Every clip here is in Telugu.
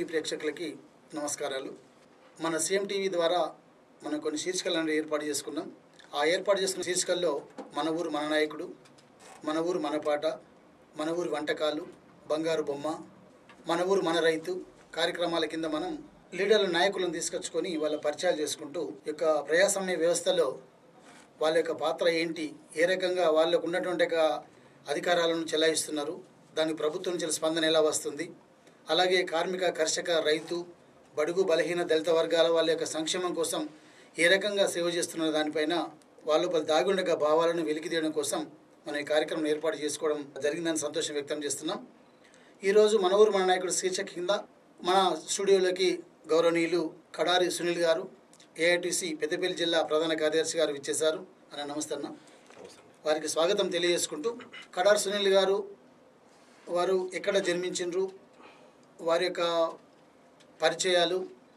టీవీ ప్రేక్షకులకి నమస్కారాలు మన సీఎం టీవీ ద్వారా మనం కొన్ని శీర్షికలను ఏర్పాటు చేసుకున్నాం ఆ ఏర్పాటు చేసుకున్న శీర్షికల్లో మన ఊరు మన నాయకుడు మన ఊరు మన పాట మన ఊరు వంటకాలు బంగారు బొమ్మ మన ఊరు మన రైతు కార్యక్రమాల కింద మనం లీడర్ల నాయకులను తీసుకొచ్చుకొని వాళ్ళ పరిచయాలు చేసుకుంటూ ఈ యొక్క ప్రజాస్వామ్య వ్యవస్థలో వాళ్ళ యొక్క పాత్ర ఏంటి ఏ రకంగా వాళ్ళకు ఉన్నటువంటి యొక్క అధికారాలను చెలాయిస్తున్నారు దానికి ప్రభుత్వం నుంచి స్పందన ఎలా వస్తుంది అలాగే కార్మిక కర్షక రైతు బడుగు బలహీన దళిత వర్గాల వాళ్ళ యొక్క సంక్షేమం కోసం ఏ రకంగా సేవ చేస్తున్న దానిపైన వాళ్ళు పలు దాగుండగా భావాలను వెలికితీయడం కోసం మనం ఈ కార్యక్రమం ఏర్పాటు చేసుకోవడం జరిగిందని సంతోషం వ్యక్తం చేస్తున్నాం ఈరోజు మన ఊరు మన నాయకుడు శీర్షిక కింద మన స్టూడియోలోకి గౌరవనీయులు కడారి సునీల్ గారు ఏఐటిసి పెద్దపల్లి జిల్లా ప్రధాన కార్యదర్శి గారు ఇచ్చేశారు అన్న నమస్తే అన్న వారికి స్వాగతం తెలియజేసుకుంటూ కడారి సునీల్ గారు వారు ఎక్కడ జన్మించిండ్రు వారి యొక్క పరిచయాలు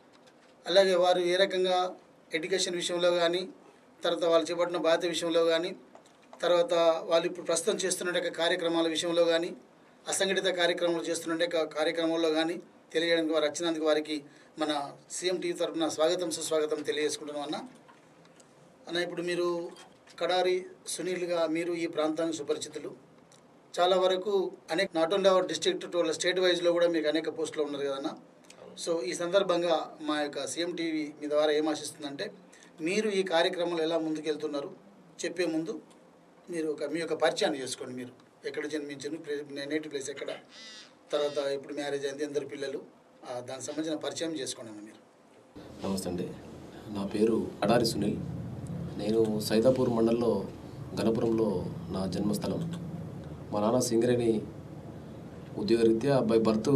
అలాగే వారు ఏ రకంగా ఎడ్యుకేషన్ విషయంలో కానీ తర్వాత వాళ్ళు చేపట్టిన బాధ్యత విషయంలో కానీ తర్వాత వాళ్ళు ఇప్పుడు ప్రస్తుతం చేస్తున్న యొక్క కార్యక్రమాల విషయంలో కానీ అసంఘటిత కార్యక్రమాలు చేస్తున్న యొక్క కార్యక్రమాల్లో కానీ తెలియడానికి వారు వచ్చినందుకు వారికి మన సీఎం టీవీ తరఫున స్వాగతం సుస్వాగతం తెలియజేసుకుంటున్నాం అన్న అన్న ఇప్పుడు మీరు కడారి సునీల్గా మీరు ఈ ప్రాంతానికి సుపరిచితులు చాలా వరకు అనేక not only our district to state వైజ్లో కూడా మీకు అనేక పోస్టులు ఉన్నారు కదన్న సో ఈ సందర్భంగా మా యొక్క సీఎం టీవీ మీ ద్వారా ఏం ఆశిస్తుందంటే మీరు ఈ కార్యక్రమంలో ఎలా ముందుకెళ్తున్నారు చెప్పే ముందు మీరు ఒక మీ యొక్క పరిచయాన్ని చేసుకోండి మీరు ఎక్కడ జన్మించారు నేటివ్ ప్లేస్ ఎక్కడ తర్వాత ఇప్పుడు మ్యారేజ్ అయింది అందరు పిల్లలు ఆ, దానికి సంబంధించిన పరిచయం చేసుకోండి అన్న మీరు నమస్తే అండి నా పేరు అడారి సునీల్ నేను సైదాపూర్ మండలంలో గణపురంలో నా జన్మస్థలం మా నాన్న సింగరేణి ఉద్యోగరీత్యా బై బర్త్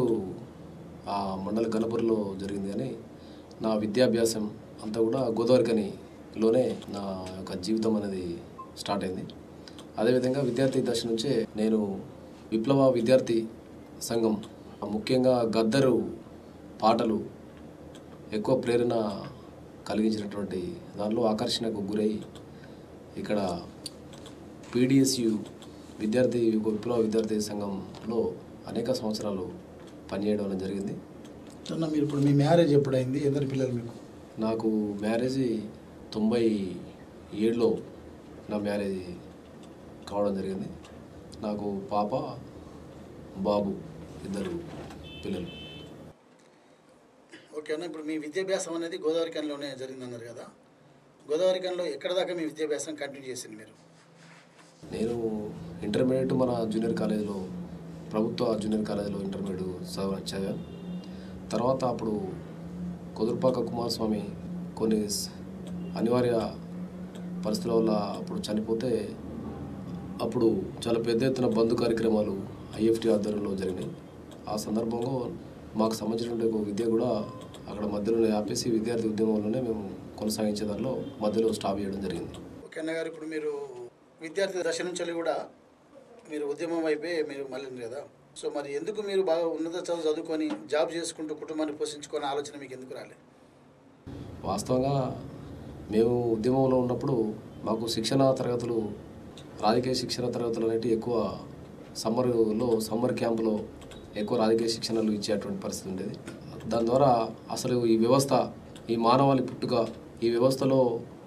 ఆ మండల గణపురంలో జరిగింది కానీ నా విద్యాభ్యాసం అంతా కూడా గోదావరికనిలోనే నా యొక్క జీవితం అనేది స్టార్ట్ అయింది అదేవిధంగా విద్యార్థి దశ నుంచే నేను విప్లవ విద్యార్థి సంఘం ముఖ్యంగా గద్దరు పాటలు ఎక్కువ ప్రేరణ కలిగించినటువంటి దానిలో ఆకర్షణకు గురై ఇక్కడ పీడిఎస్యు విద్యార్థి విప్లవ విద్యార్థి సంఘంలో అనేక సంవత్సరాలు పనిచేయడం అనేది జరిగింది అన్న మీరు ఇప్పుడు మీ మ్యారేజ్ ఎప్పుడైంది ఎందరు పిల్లలు మీకు నాకు మ్యారేజ్ తొంభై ఏడులో నా మ్యారేజ్ కావడం జరిగింది నాకు పాప బాబు ఇద్దరు పిల్లలు ఓకే అన్న ఇప్పుడు మీ విద్యాభ్యాసం అనేది గోదావరి కన్లోనే జరిగిందన్నారు కదా గోదావరి కన్లో ఎక్కడ దాకా మీ విద్యాభ్యాసం కంటిన్యూ చేసింది మీరు నేను ఇంటర్మీడియట్ మన జూనియర్ కాలేజీలో ప్రభుత్వ జూనియర్ కాలేజీలో ఇంటర్మీడియట్ చదివా చదివాను తర్వాత అప్పుడు కుదురుపాక కుమారస్వామి కొన్ని స్- అనివార్య పరిస్థితుల వల్ల అప్పుడు చనిపోతే అప్పుడు చాలా పెద్ద ఎత్తున బంధు కార్యక్రమాలు ఐఎఫ్టీ ఆధ్వర్యంలో జరిగినాయి ఆ సందర్భంలో మాకు సంబంధించిన ఒక విద్య కూడా అక్కడ మధ్యలోనే ఆపేసి విద్యార్థి ఉద్యమంలోనే మేము కొనసాగించే దానిలో మధ్యలో స్టాప్ చేయడం జరిగింది ఓకే అన్న గారు ఇప్పుడు మీరు విద్యార్థి దశ నుంచి కూడా మీరు ఉద్యమం వైపే మీరు మళ్ళీ కదా సో మరి ఎందుకు మీరు బాగా ఉన్నత చదువు చదువుకొని జాబ్ చేసుకుంటూ కుటుంబాన్ని పోషించుకునే ఆలోచన మీకు ఎందుకు రాలేదు వాస్తవంగా మేము ఉద్యమంలో ఉన్నప్పుడు మాకు శిక్షణ తరగతులు రాజకీయ శిక్షణ తరగతులు అనేవి ఎక్కువ సమ్మర్లో సమ్మర్ క్యాంపులో ఎక్కువ రాజకీయ శిక్షణలు ఇచ్చేటువంటి పరిస్థితి ఉండేది దాని ద్వారా అసలు ఈ వ్యవస్థ ఈ మానవాళి పుట్టుక ఈ వ్యవస్థలో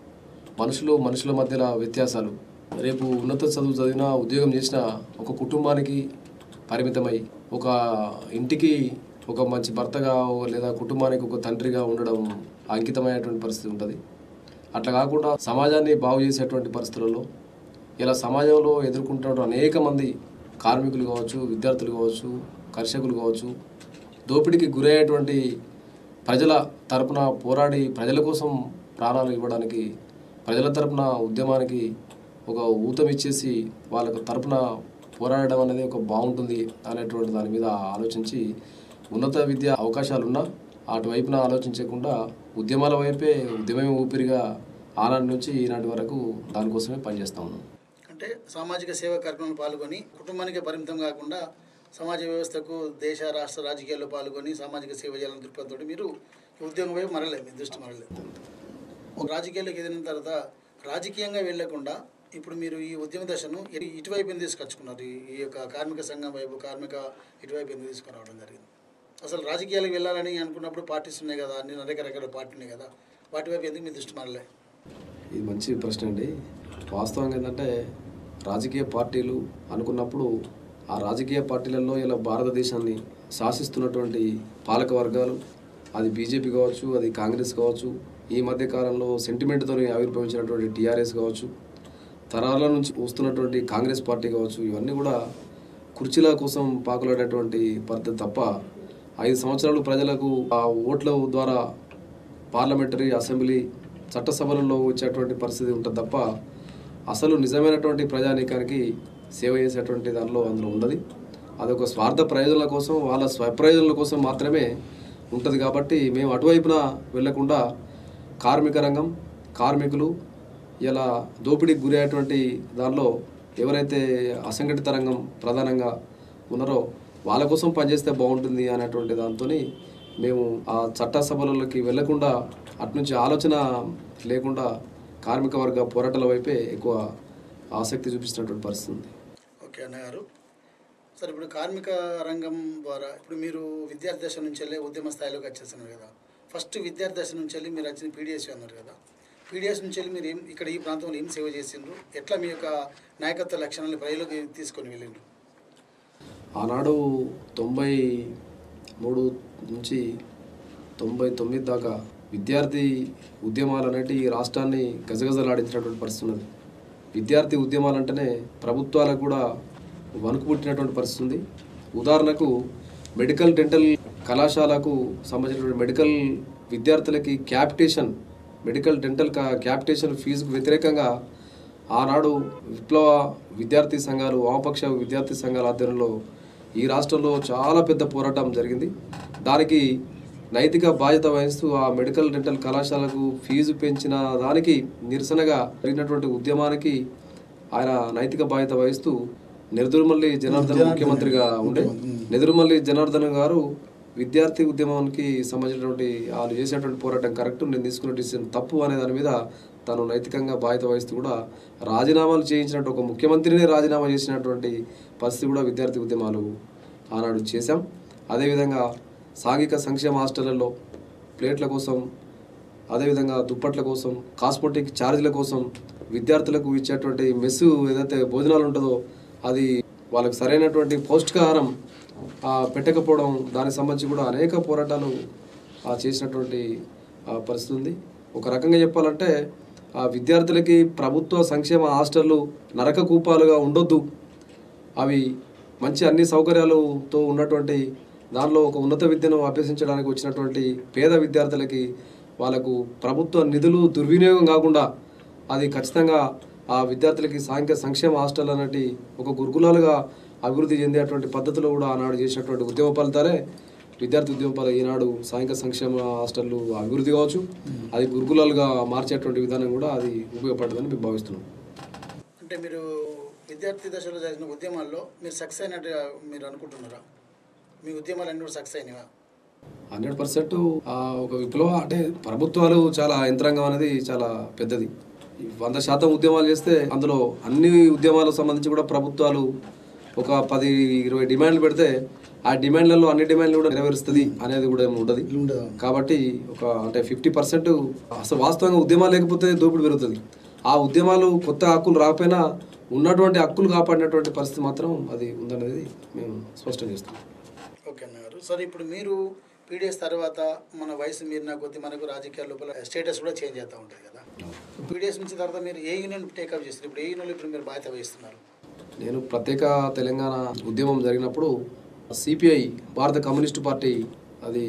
మనుషులు మనుషుల మధ్యల వ్యత్యాసాలు రేపు ఉన్నత చదువు చదివినా ఉద్యోగం చేసిన ఒక కుటుంబానికి పరిమితమై ఒక ఇంటికి ఒక మంచి భర్తగా లేదా కుటుంబానికి ఒక తండ్రిగా ఉండడం అంకితమైనటువంటి పరిస్థితి ఉంటుంది అట్లా కాకుండా సమాజాన్ని బాగు చేసేటువంటి పరిస్థితులలో ఇలా సమాజంలో ఎదుర్కొంటున్న అనేక మంది కార్మికులు కావచ్చు విద్యార్థులు కావచ్చు కర్షకులు కావచ్చు దోపిడీకి గురయ్యేటువంటి ప్రజల తరపున పోరాడి ప్రజల కోసం ప్రాణాలు ఇవ్వడానికి ప్రజల తరపున ఉద్యమానికి ఒక ఊతం ఇచ్చేసి వాళ్ళకు తరపున పోరాడడం అనేది ఒక బాగుంటుంది అనేటువంటి దాని మీద ఆలోచించి ఉన్నత విద్య అవకాశాలున్నా అటువైపున ఆలోచించకుండా ఉద్యమాల వైపే ఉద్యమమే ఊపిరిగా ఆనాటి నుంచి ఈనాటి వరకు దానికోసమే పనిచేస్తా ఉన్నాం అంటే సామాజిక సేవా కార్యక్రమంలో పాల్గొని కుటుంబానికి పరిమితం కాకుండా సమాజ వ్యవస్థకు దేశ రాష్ట్ర రాజకీయాల్లో పాల్గొని సామాజిక సేవ చేయాలని దృక్పథంతో మీరు ఈ ఉద్యోగం వైపు మరలేదు మీ దృష్టి మరలేదు ఒక రాజకీయాల్లోకి ఎదిగిన తర్వాత రాజకీయంగా వెళ్లకుండా ఇప్పుడు మీరు ఈ ఉద్యమ దశను ఇటు- ఇటువైపు ఎందుకు తీసుకొచ్చుకున్నారు ఈ- ఈ యొక్క కార్మిక సంఘం వైపు కార్మిక ఇటువైపు ఎందుకు తీసుకురావడం జరిగింది అసలు రాజకీయాలకు వెళ్ళాలని అనుకున్నప్పుడు పార్టీస్ ఉన్నాయి కదా అన్ని అనేక రకాల పార్టీ ఉన్నాయి కదా వాటి వైపు ఎందుకు మీ దృష్టి మరలే ఇది మంచి ప్రశ్న అండి వాస్తవంగా ఏంటంటే రాజకీయ పార్టీలు అనుకున్నప్పుడు ఆ రాజకీయ పార్టీలలో ఇలా భారతదేశాన్ని శాసిస్తున్నటువంటి పాలక వర్గాలు అది బీజేపీ కావచ్చు అది కాంగ్రెస్ కావచ్చు ఈ మధ్య కాలంలో సెంటిమెంట్తో ఆవిర్భవించినటువంటి టీఆర్ఎస్ కావచ్చు తరాల నుంచి వస్తున్నటువంటి కాంగ్రెస్ పార్టీ కావచ్చు ఇవన్నీ కూడా కుర్చీల కోసం పాకులాడేటువంటి పద్ధతి తప్ప ఐదు సంవత్సరాలు ప్రజలకు ఆ ఓట్ల ద్వారా పార్లమెంటరీ అసెంబ్లీ చట్టసభలలో వచ్చేటువంటి పరిస్థితి ఉంటుంది తప్ప అసలు నిజమైనటువంటి ప్రజానీకానికి సేవ చేసేటువంటి దానిలో అందులో ఉన్నది అదొక స్వార్థ ప్రయోజనాల కోసం వాళ్ళ స్వప్రయోజనాల కోసం మాత్రమే ఉంటుంది కాబట్టి మేము అటువైపున వెళ్లకుండా కార్మిక రంగం కార్మికులు ఇలా దోపిడీకి గురయ్యేటువంటి దానిలో ఎవరైతే అసంఘటిత రంగం ప్రధానంగా ఉన్నారో వాళ్ళ కోసం పనిచేస్తే బాగుంటుంది అనేటువంటి దాంతో మేము ఆ చట్టసభలలోకి వెళ్లకుండా అట్నుంచి ఆలోచన లేకుండా కార్మిక వర్గ పోరాటాల వైపే ఎక్కువ ఆసక్తి చూపిస్తున్నటువంటి పరిస్థితి ఉంది ఓకే అన్నగారు సరే ఇప్పుడు కార్మిక రంగం ద్వారా ఇప్పుడు మీరు విద్యార్థి దశ నుంచి వెళ్ళి ఉద్యమ స్థాయిలోకి వచ్చేస్తున్నారు కదా ఫస్ట్ విద్యార్థి దశ నుంచి వెళ్ళి మీరు వచ్చిన పీడిఎస్ అన్నారు కదా పీడిఎస్ నుంచి వెళ్ళి మీరు ఏం ఇక్కడ ఈ ప్రాంతంలో ఏం సేవ చేసిండ్రు ఎట్లా మీ యొక్క నాయకత్వ లక్షణాలను ప్రజలకు తీసుకొని వెళ్ళిండ్రు ఆనాడు తొంభై మూడు నుంచి తొంభై తొమ్మిది దాకా విద్యార్థి ఉద్యమాలు అనేటి ఈ రాష్ట్రాన్ని గజగజలాడించినటువంటి పరిస్థితి ఉన్నది విద్యార్థి ఉద్యమాలు అంటేనే ప్రభుత్వాలకు కూడా వణుకు పుట్టినటువంటి పరిస్థితి ఉంది ఉదాహరణకు మెడికల్ డెంటల్ కళాశాలకు సంబంధించినటువంటి మెడికల్ విద్యార్థులకి క్యాపిటేషన్ మెడికల్ డెంటల్ కా- క్యాపిటేషన్ ఫీజుకు వ్యతిరేకంగా ఆనాడు విప్లవ విద్యార్థి సంఘాలు వామపక్ష విద్యార్థి సంఘాల ఆధ్వర్యంలో ఈ రాష్ట్రంలో చాలా పెద్ద పోరాటం జరిగింది దానికి నైతిక బాధ్యత వహిస్తూ ఆ మెడికల్ డెంటల్ కళాశాలకు ఫీజు పెంచిన దానికి నిరసనగా జరిగినటువంటి ఉద్యమానికి ఆయన నైతిక బాధ్యత వహిస్తూ నెదురుమల్లి జనార్దన్ ముఖ్యమంత్రిగా ఉండే నెదురుమల్లి జనార్దన్ గారు విద్యార్థి ఉద్యమానికి సంబంధించినటువంటి వాళ్ళు చేసినటువంటి పోరాటం కరెక్ట్ నేను తీసుకున్న డిసిజన్ తప్పు అనే దాని మీద తను నైతికంగా బాధ్యత వహిస్తూ కూడా రాజీనామాలు చేయించినట్టు ఒక ముఖ్యమంత్రినే రాజీనామా చేసినటువంటి పరిస్థితి కూడా విద్యార్థి ఉద్యమాలు ఆనాడు చేశాం అదేవిధంగా సాంఘిక సంక్షేమ హాస్టళ్లలో ప్లేట్ల కోసం అదేవిధంగా దుప్పట్ల కోసం కాస్మెటిక్ ఛార్జీల కోసం విద్యార్థులకు ఇచ్చేటువంటి మెస్సు ఏదైతే భోజనాలు ఉంటుందో అది వాళ్ళకి సరైనటువంటి పౌష్టికాహారం ఆ, పెట్టకపోవడం దానికి సంబంధించి కూడా అనేక పోరాటాలు ఆ, చేసినటువంటి ఆ, పరిస్థితి ఉంది ఒక రకంగా చెప్పాలంటే ఆ విద్యార్థులకి ప్రభుత్వ సంక్షేమ హాస్టళ్ళు నరక కూపాలుగా ఉండొద్దు అవి మంచి అన్ని సౌకర్యాలతో ఉన్నటువంటి దానిలో ఒక ఉన్నత విద్యను అభ్యసించడానికి వచ్చినటువంటి పేద విద్యార్థులకి వాళ్ళకు ప్రభుత్వ నిధులు దుర్వినియోగం కాకుండా అది ఖచ్చితంగా ఆ విద్యార్థులకి సాంఘిక సంక్షేమ హాస్టల్ అనేటి ఒక గురుకులాలుగా అభివృద్ధి చెందేటువంటి పద్ధతిలో కూడా ఆనాడు చేసినటువంటి ఉద్యమ ఫలితాలే విద్యార్థి ఉద్యమ ఫలితాలు ఈనాడు సాంఘిక సంక్షేమ హాస్టళ్ళు అభివృద్ధి కావచ్చు అది గురుకులాలుగా మార్చేటువంటి విధానం కూడా అది ఉపయోగపడదని మేము భావిస్తున్నాం అంటే మీరు విద్యార్థి దశలో జరిగిన ఉద్యమాల్లో మీరు సక్సెస్ అయినట్టు మీరు అనుకుంటున్నారా మీ ఉద్యమాలు అన్ని కూడా సక్సెస్ అయినవా హండ్రెడ్ పర్సెంట్ ఒక విప్లవ అంటే ప్రభుత్వాలు చాలా యంత్రాంగం అనేది చాలా పెద్దది ఈ వంద శాతం ఉద్యమాలు చేస్తే అందులో అన్ని ఉద్యమాలకు సంబంధించి కూడా ప్రభుత్వాలు ఒక పది ఇరవై డిమాండ్లు పెడితే ఆ డిమాండ్లలో అన్ని డిమాండ్లు కూడా నెరవేరుస్తుంది అనేది కూడా ఏమి ఉండదు ఉండదు కాబట్టి ఒక అంటే ఫిఫ్టీ పర్సెంట్ అసలు వాస్తవంగా ఉద్యమాలు లేకపోతే దోపిడీ పెరుగుతుంది ఆ ఉద్యమాలు కొత్త హక్కులు రాకపోయినా ఉన్నటువంటి హక్కులు కాపాడినటువంటి పరిస్థితి మాత్రం అది ఉందనేది మేము స్పష్టం చేస్తాం ఓకే అన్నగారు సరే ఇప్పుడు మీరు పీడిఎస్ తర్వాత మన వయసు మీరిన కొద్ది మనకు రాజకీయాల లోపల స్టేటస్ కూడా చేంజ్ అవుతూ ఉంటుంది కదా పీడిఎస్ నుంచి తర్వాత మీరు ఏ యూనియన్ టేకప్ చేస్తారు ఇప్పుడు ఏ యూనియన్లో ఇప్పుడు మీరు బాధ్యత వహిస్తున్నారు నేను ప్రత్యేక తెలంగాణ ఉద్యమం జరిగినప్పుడు సిపిఐ భారత కమ్యూనిస్టు పార్టీ అది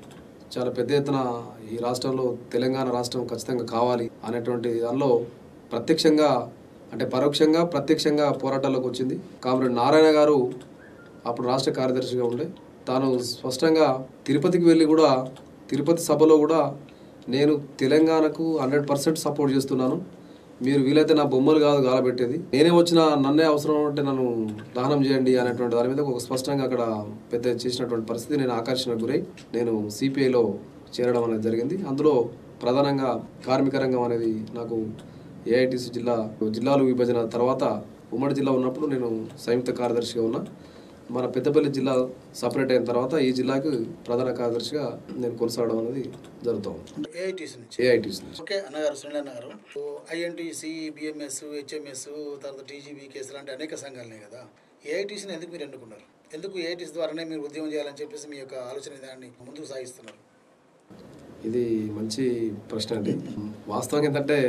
చాలా పెద్ద ఎత్తున ఈ రాష్ట్రంలో తెలంగాణ రాష్ట్రం ఖచ్చితంగా కావాలి అనేటువంటి దానిలో ప్రత్యక్షంగా అంటే పరోక్షంగా ప్రత్యక్షంగా పోరాటాల్లోకి వచ్చింది కామ్రేడ్ నారాయణ గారు అప్పుడు రాష్ట్ర కార్యదర్శిగా ఉండే తాను స్పష్టంగా తిరుపతికి వెళ్ళి కూడా తిరుపతి సభలో కూడా నేను తెలంగాణకు హండ్రెడ్ పర్సెంట్ సపోర్ట్ చేస్తున్నాను మీరు వీలైతే నా బొమ్మలు కాదు గాలబెట్టేది నేనే వచ్చిన నన్నే అవసరం ఉంటే నన్ను దహనం చేయండి అనేటువంటి దాని మీద ఒక స్పష్టంగా అక్కడ పెద్ద చేసినటువంటి పరిస్థితి నేను ఆకర్షణకు గురై నేను సిపిఐలో చేరడం అనేది జరిగింది అందులో ప్రధానంగా కార్మిక రంగం అనేది నాకు ఏఐటిసి జిల్లా జిల్లాలు విభజన తర్వాత ఉమ్మడి జిల్లా ఉన్నప్పుడు నేను సంయుక్త కార్యదర్శిగా ఉన్నా మన పెద్దపల్లి జిల్లా సపరేట్ అయిన తర్వాత ఈ జిల్లాకు ప్రధాన కార్యదర్శిగా నేను కొనసాగడం అనేది జరుగుతూ ఉంది ఏఐటీసీ నుంచి ఏఐటీసీ నుంచి ఓకే అన్నగారు సునీల్ అన్నగారు ఐఎన్టీసీ బిఎంఎస్ హెచ్ఎంఎస్ తర్వాత టీజీబీ కేసు లాంటి అనేక సంఘాలనే కదా ఏఐటీసీని ఎందుకు మీరు ఎన్నుకున్నారు ఎందుకు ఏఐటీసీ ద్వారానే మీరు ఉద్యమం చేయాలని చెప్పేసి మీ యొక్క ఆలోచన విధానాన్ని ముందుకు సాగిస్తున్నారు ఇది మంచి ప్రశ్న అండి వాస్తవం ఏంటంటే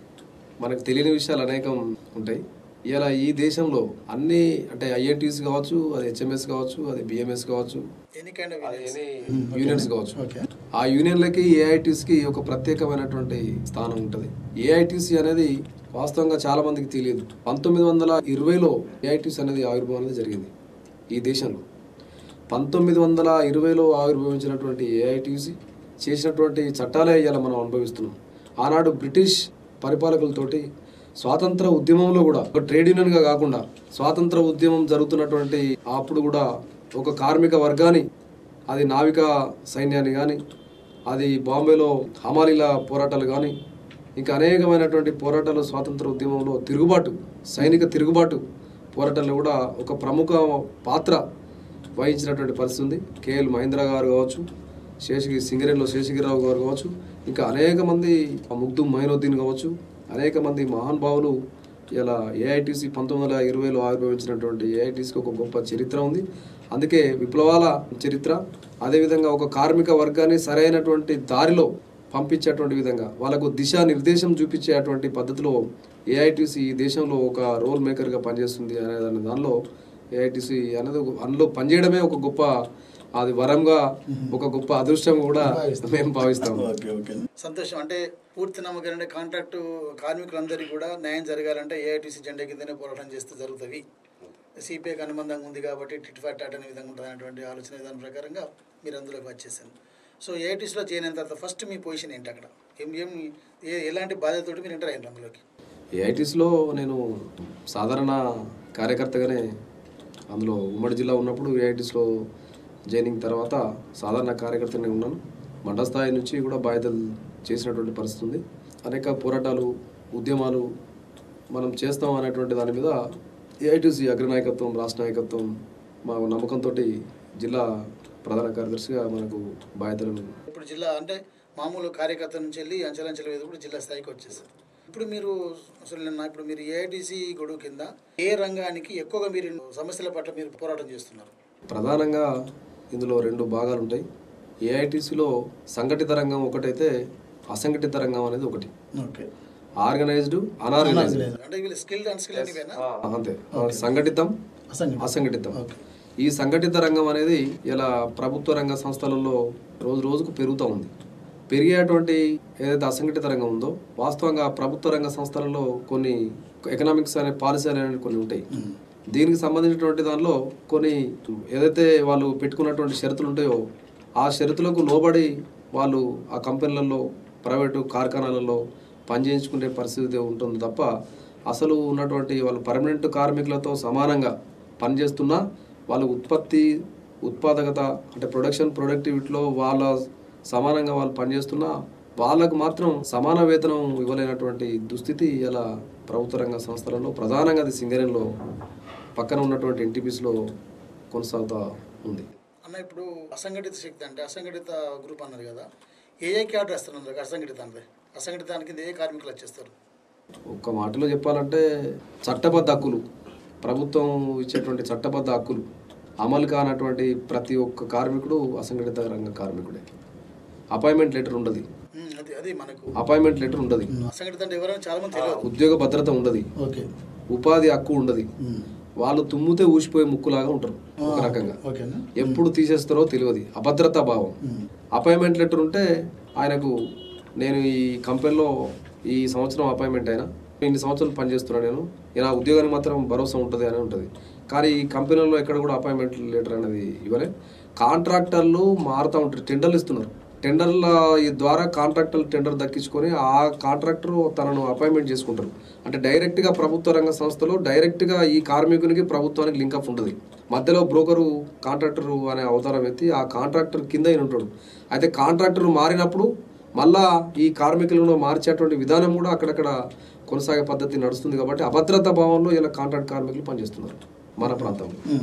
మనకు తెలియని విషయాలు అనేకం ఉంటాయి ఇలా ఈ దేశంలో అన్ని అంటే ఐఐటీస్ కావచ్చు అది హెచ్ఎంఎస్ కావచ్చు అది బిఎంఎస్ కావచ్చు ఎనీ కైండ్ ఆఫ్ యూనియన్స్ కావచ్చు ఓకే ఆ యూనియన్లకి ఏఐటీస్కి ఒక ప్రత్యేకమైనటువంటి స్థానం ఉంటుంది ఏఐటీసీ అనేది వాస్తవంగా చాలా మందికి తెలియదు పంతొమ్మిది వందల ఇరవైలో ఏఐటీసీ అనేది ఆవిర్భావం అనేది జరిగింది ఈ దేశంలో పంతొమ్మిది వందల ఇరవైలో ఆవిర్భవించినటువంటి ఏఐటీసీ చేసినటువంటి చట్టాలే ఇవాళ మనం అనుభవిస్తున్నాం ఆనాడు బ్రిటిష్ పరిపాలకులతోటి స్వాతంత్ర ఉద్యమంలో కూడా ఒక ట్రేడ్ యూనియన్గా కాకుండా స్వాతంత్ర ఉద్యమం జరుగుతున్నటువంటి అప్పుడు కూడా ఒక కార్మిక వర్గాన్ని అది నావిక సైన్యాన్ని కానీ అది బాంబేలో హమాలీల పోరాటాలు కానీ ఇంకా అనేకమైనటువంటి పోరాటాలు స్వాతంత్ర ఉద్యమంలో తిరుగుబాటు సైనిక తిరుగుబాటు పోరాటాల్లో కూడా ఒక ప్రముఖ పాత్ర వహించినటువంటి పరిస్థితి ఉంది కేఎల్ మహేంద్ర గారు కావచ్చు శేషగిరి సింగరేణిలో శేషగిరిరావు గారు కావచ్చు ఇంకా అనేక మంది ముగ్ధు మైనుద్దీన్ కావచ్చు అనేక మంది మహానుభావులు ఇలా ఏఐటీసీ పంతొమ్మిది వందల ఇరవైలో ఆవిర్భవించినటువంటి ఏఐటీసీకి ఒక గొప్ప చరిత్ర ఉంది అందుకే విప్లవాల చరిత్ర అదేవిధంగా ఒక కార్మిక వర్గాన్ని సరైనటువంటి దారిలో పంపించేటువంటి విధంగా వాళ్ళకు దిశా నిర్దేశం చూపించేటువంటి పద్ధతిలో ఏఐటీసీ ఈ దేశంలో ఒక రోల్ మేకర్గా పనిచేస్తుంది అనే దాని దానిలో ఏఐటీసీ అనేది ఒక- అందులో పనిచేయడమే ఒక గొప్ప అది వరంగా ఒక గొప్ప అదృష్టం కూడా మేము భావిస్తాము ఓకే ఓకే సంతోషం అంటే పూర్తి నమ్మకం అంటే కాంట్రాక్టు కార్మికులందరికీ కూడా న్యాయం జరగాలంటే ఏఐటీసీ జెండా కిందనే పోరాటం చేస్తే జరుగుతుంది సిపిఐకి అనుబంధంగా ఉంది కాబట్టి టిట్ ఫాట్ టాట్ అనే విధంగా ఉంటుంది అనేటువంటి ఆలోచన విధానం ప్రకారంగా మీరు అందులోకి వచ్చేసాను సో ఏఐటీసీలో చేరిన తర్వాత ఫస్ట్ మీ పొజిషన్ ఏంటి అక్కడ ఏం ఏం ఏ- ఎలాంటి బాధ్యతతోటి మీరు ఎంటర్ అయ్యారు అందులోకి ఏఐటీస్లో నేను సాధారణ కార్యకర్తగానే అందులో ఉమ్మడి జిల్లా ఉన్నప్పుడు ఏఐటీస్లో జాయినింగ్ తర్వాత సాధారణ కార్యకర్తనే ఉన్నాను మండల స్థాయి నుంచి కూడా బాధ్యతలు చేసినటువంటి పరిస్థితి ఉంది అనేక పోరాటాలు ఉద్యమాలు మనం చేస్తాం అనేటువంటి దాని మీద ఏఐటీసీ అగ్రనాయకత్వం రాష్ట్ర నాయకత్వం మా నమ్మకంతో జిల్లా ప్రధాన కార్యదర్శిగా మనకు బాధ్యతలను ఇప్పుడు జిల్లా అంటే మామూలు కార్యకర్త నుంచి వెళ్ళి అంచెలంచెల మీద కూడా జిల్లా స్థాయికి వచ్చేసారు ఇప్పుడు మీరు అసలు నిన్న ఇప్పుడు మీరు ఏఐటీసీ గొడుగు కింద ఏ రంగానికి ఎక్కువగా మీరు సమస్యల పట్ల మీరు పోరాటం చేస్తున్నారు ప్రధానంగా ఇందులో రెండు భాగాలు ఉంటాయి ఏఐటీసీలో సంఘటిత రంగం ఒకటైతే అసంఘటిత రంగం అనేది ఒకటి ఓకే ఆర్గనైజ్డ్ అనార్గనైజ్డ్ అంటే వీళ్ళు స్కిల్డ్ అన్స్కిల్డ్ అనేవేనా అంతే సంఘటితం అసంఘటిత. అసంఘటితం ఓకే. ఈ సంఘటిత రంగం అనేది ఇలా ప్రభుత్వ రంగ సంస్థలలో రోజు రోజుకు పెరుగుతూ ఉంది పెరిగేటువంటి ఏదైతే అసంఘటిత రంగం ఉందో వాస్తవంగా ప్రభుత్వ రంగ సంస్థలలో కొన్ని ఎకనామిక్స్ అనే పాలసీ అనేవి కొన్ని ఉంటాయి దీనికి సంబంధించినటువంటి దానిలో కొన్ని ఏదైతే వాళ్ళు పెట్టుకున్నటువంటి షరతులు ఉంటాయో ఆ షరతులకు లోబడి వాళ్ళు ఆ కంపెనీలలో ప్రైవేటు కార్ఖానాలలో పనిచేయించుకునే పరిస్థితి ఉంటుంది తప్ప అసలు ఉన్నటువంటి వాళ్ళు పర్మనెంట్ కార్మికులతో సమానంగా పనిచేస్తున్నా వాళ్ళ ఉత్పత్తి ఉత్పాదకత అంటే ప్రొడక్షన్ ప్రొడక్టివిటీలో వాళ్ళ సమానంగా వాళ్ళు పనిచేస్తున్నా వాళ్ళకు మాత్రం సమాన వేతనం ఇవ్వలేనటువంటి దుస్థితి ఇలా ప్రభుత్వ రంగ సంస్థలలో ప్రధానంగా అది సింగరేణిలో పక్కన ఉన్నటువంటి ఎన్టీపీస్లో కొనసాగుతూ ఉంది అన్న ఇప్పుడు అసంఘటిత శక్తి అంటే అసంఘటిత గ్రూప్ అన్నారు కదా ఏ ఏ క్యాడర్ వేస్తున్నారు అసంఘటిత అంటే అసంఘటితానికి కింద ఏ కార్మికులు వచ్చేస్తారు ఒక్క మాటలో చెప్పాలంటే చట్టబద్ధ హక్కులు ప్రభుత్వం ఇచ్చేటువంటి చట్టబద్ధ హక్కులు అమలు కానటువంటి ప్రతి ఒక్క కార్మికుడు అసంఘటిత రంగ కార్మికుడే అపాయింట్మెంట్ లెటర్ ఉండదు ఉమ్, అది అది మనకు అపాయింట్మెంట్ లెటర్ ఉండదు అసంఘటిత అంటే ఎవరైనా చాలా మంది తెలియదు ఉద్యోగ భద్రత ఉండదు ఓకే ఉపాధి హక్కు ఉండదు మ్మ్. వాళ్ళు తుమ్మితే ఊసిపోయే ముక్కులాగా ఉంటారు ఒక రకంగా ఓకేనా ఎప్పుడు తీసేస్తారో తెలియదు అభద్రతా భావం మ్మ్. అపాయింట్మెంట్ లెటర్ ఉంటే ఆయనకు నేను ఈ కంపెనీలో ఈ సంవత్సరం అపాయింట్మెంట్ అయినా ఇన్ని సంవత్సరాలు పనిచేస్తున్నాను నేను నా ఉద్యోగానికి మాత్రం భరోసా ఉంటుంది అని ఉంటుంది కానీ ఈ కంపెనీలో ఎక్కడ కూడా అపాయింట్మెంట్ లెటర్ అనేది ఇవ్వలే కాంట్రాక్టర్లు మారుతూ ఉంటారు టెండర్లు ఇస్తున్నారు టెండర్ల ఈ ద్వారా కాంట్రాక్టర్లు టెండర్ దక్కించుకొని ఆ కాంట్రాక్టర్ తనను అపాయింట్మెంట్ చేసుకుంటారు అంటే డైరెక్ట్గా ప్రభుత్వ రంగ సంస్థలో డైరెక్ట్గా ఈ కార్మికునికి ప్రభుత్వానికి లింకప్ ఉంటుంది మధ్యలో బ్రోకరు కాంట్రాక్టర్ అనే అవతారం ఎత్తి ఆ కాంట్రాక్టర్ కింద ఈయన ఉంటాడు అయితే కాంట్రాక్టర్ మారినప్పుడు మళ్ళా ఈ కార్మికులను మార్చేటువంటి విధానం కూడా అక్కడక్కడ కొనసాగే పద్ధతి నడుస్తుంది కాబట్టి అభద్రతా భావంలో ఇలా కాంట్రాక్ట్ కార్మికులు పనిచేస్తున్నారు మన ప్రాంతంలో మ్మ్.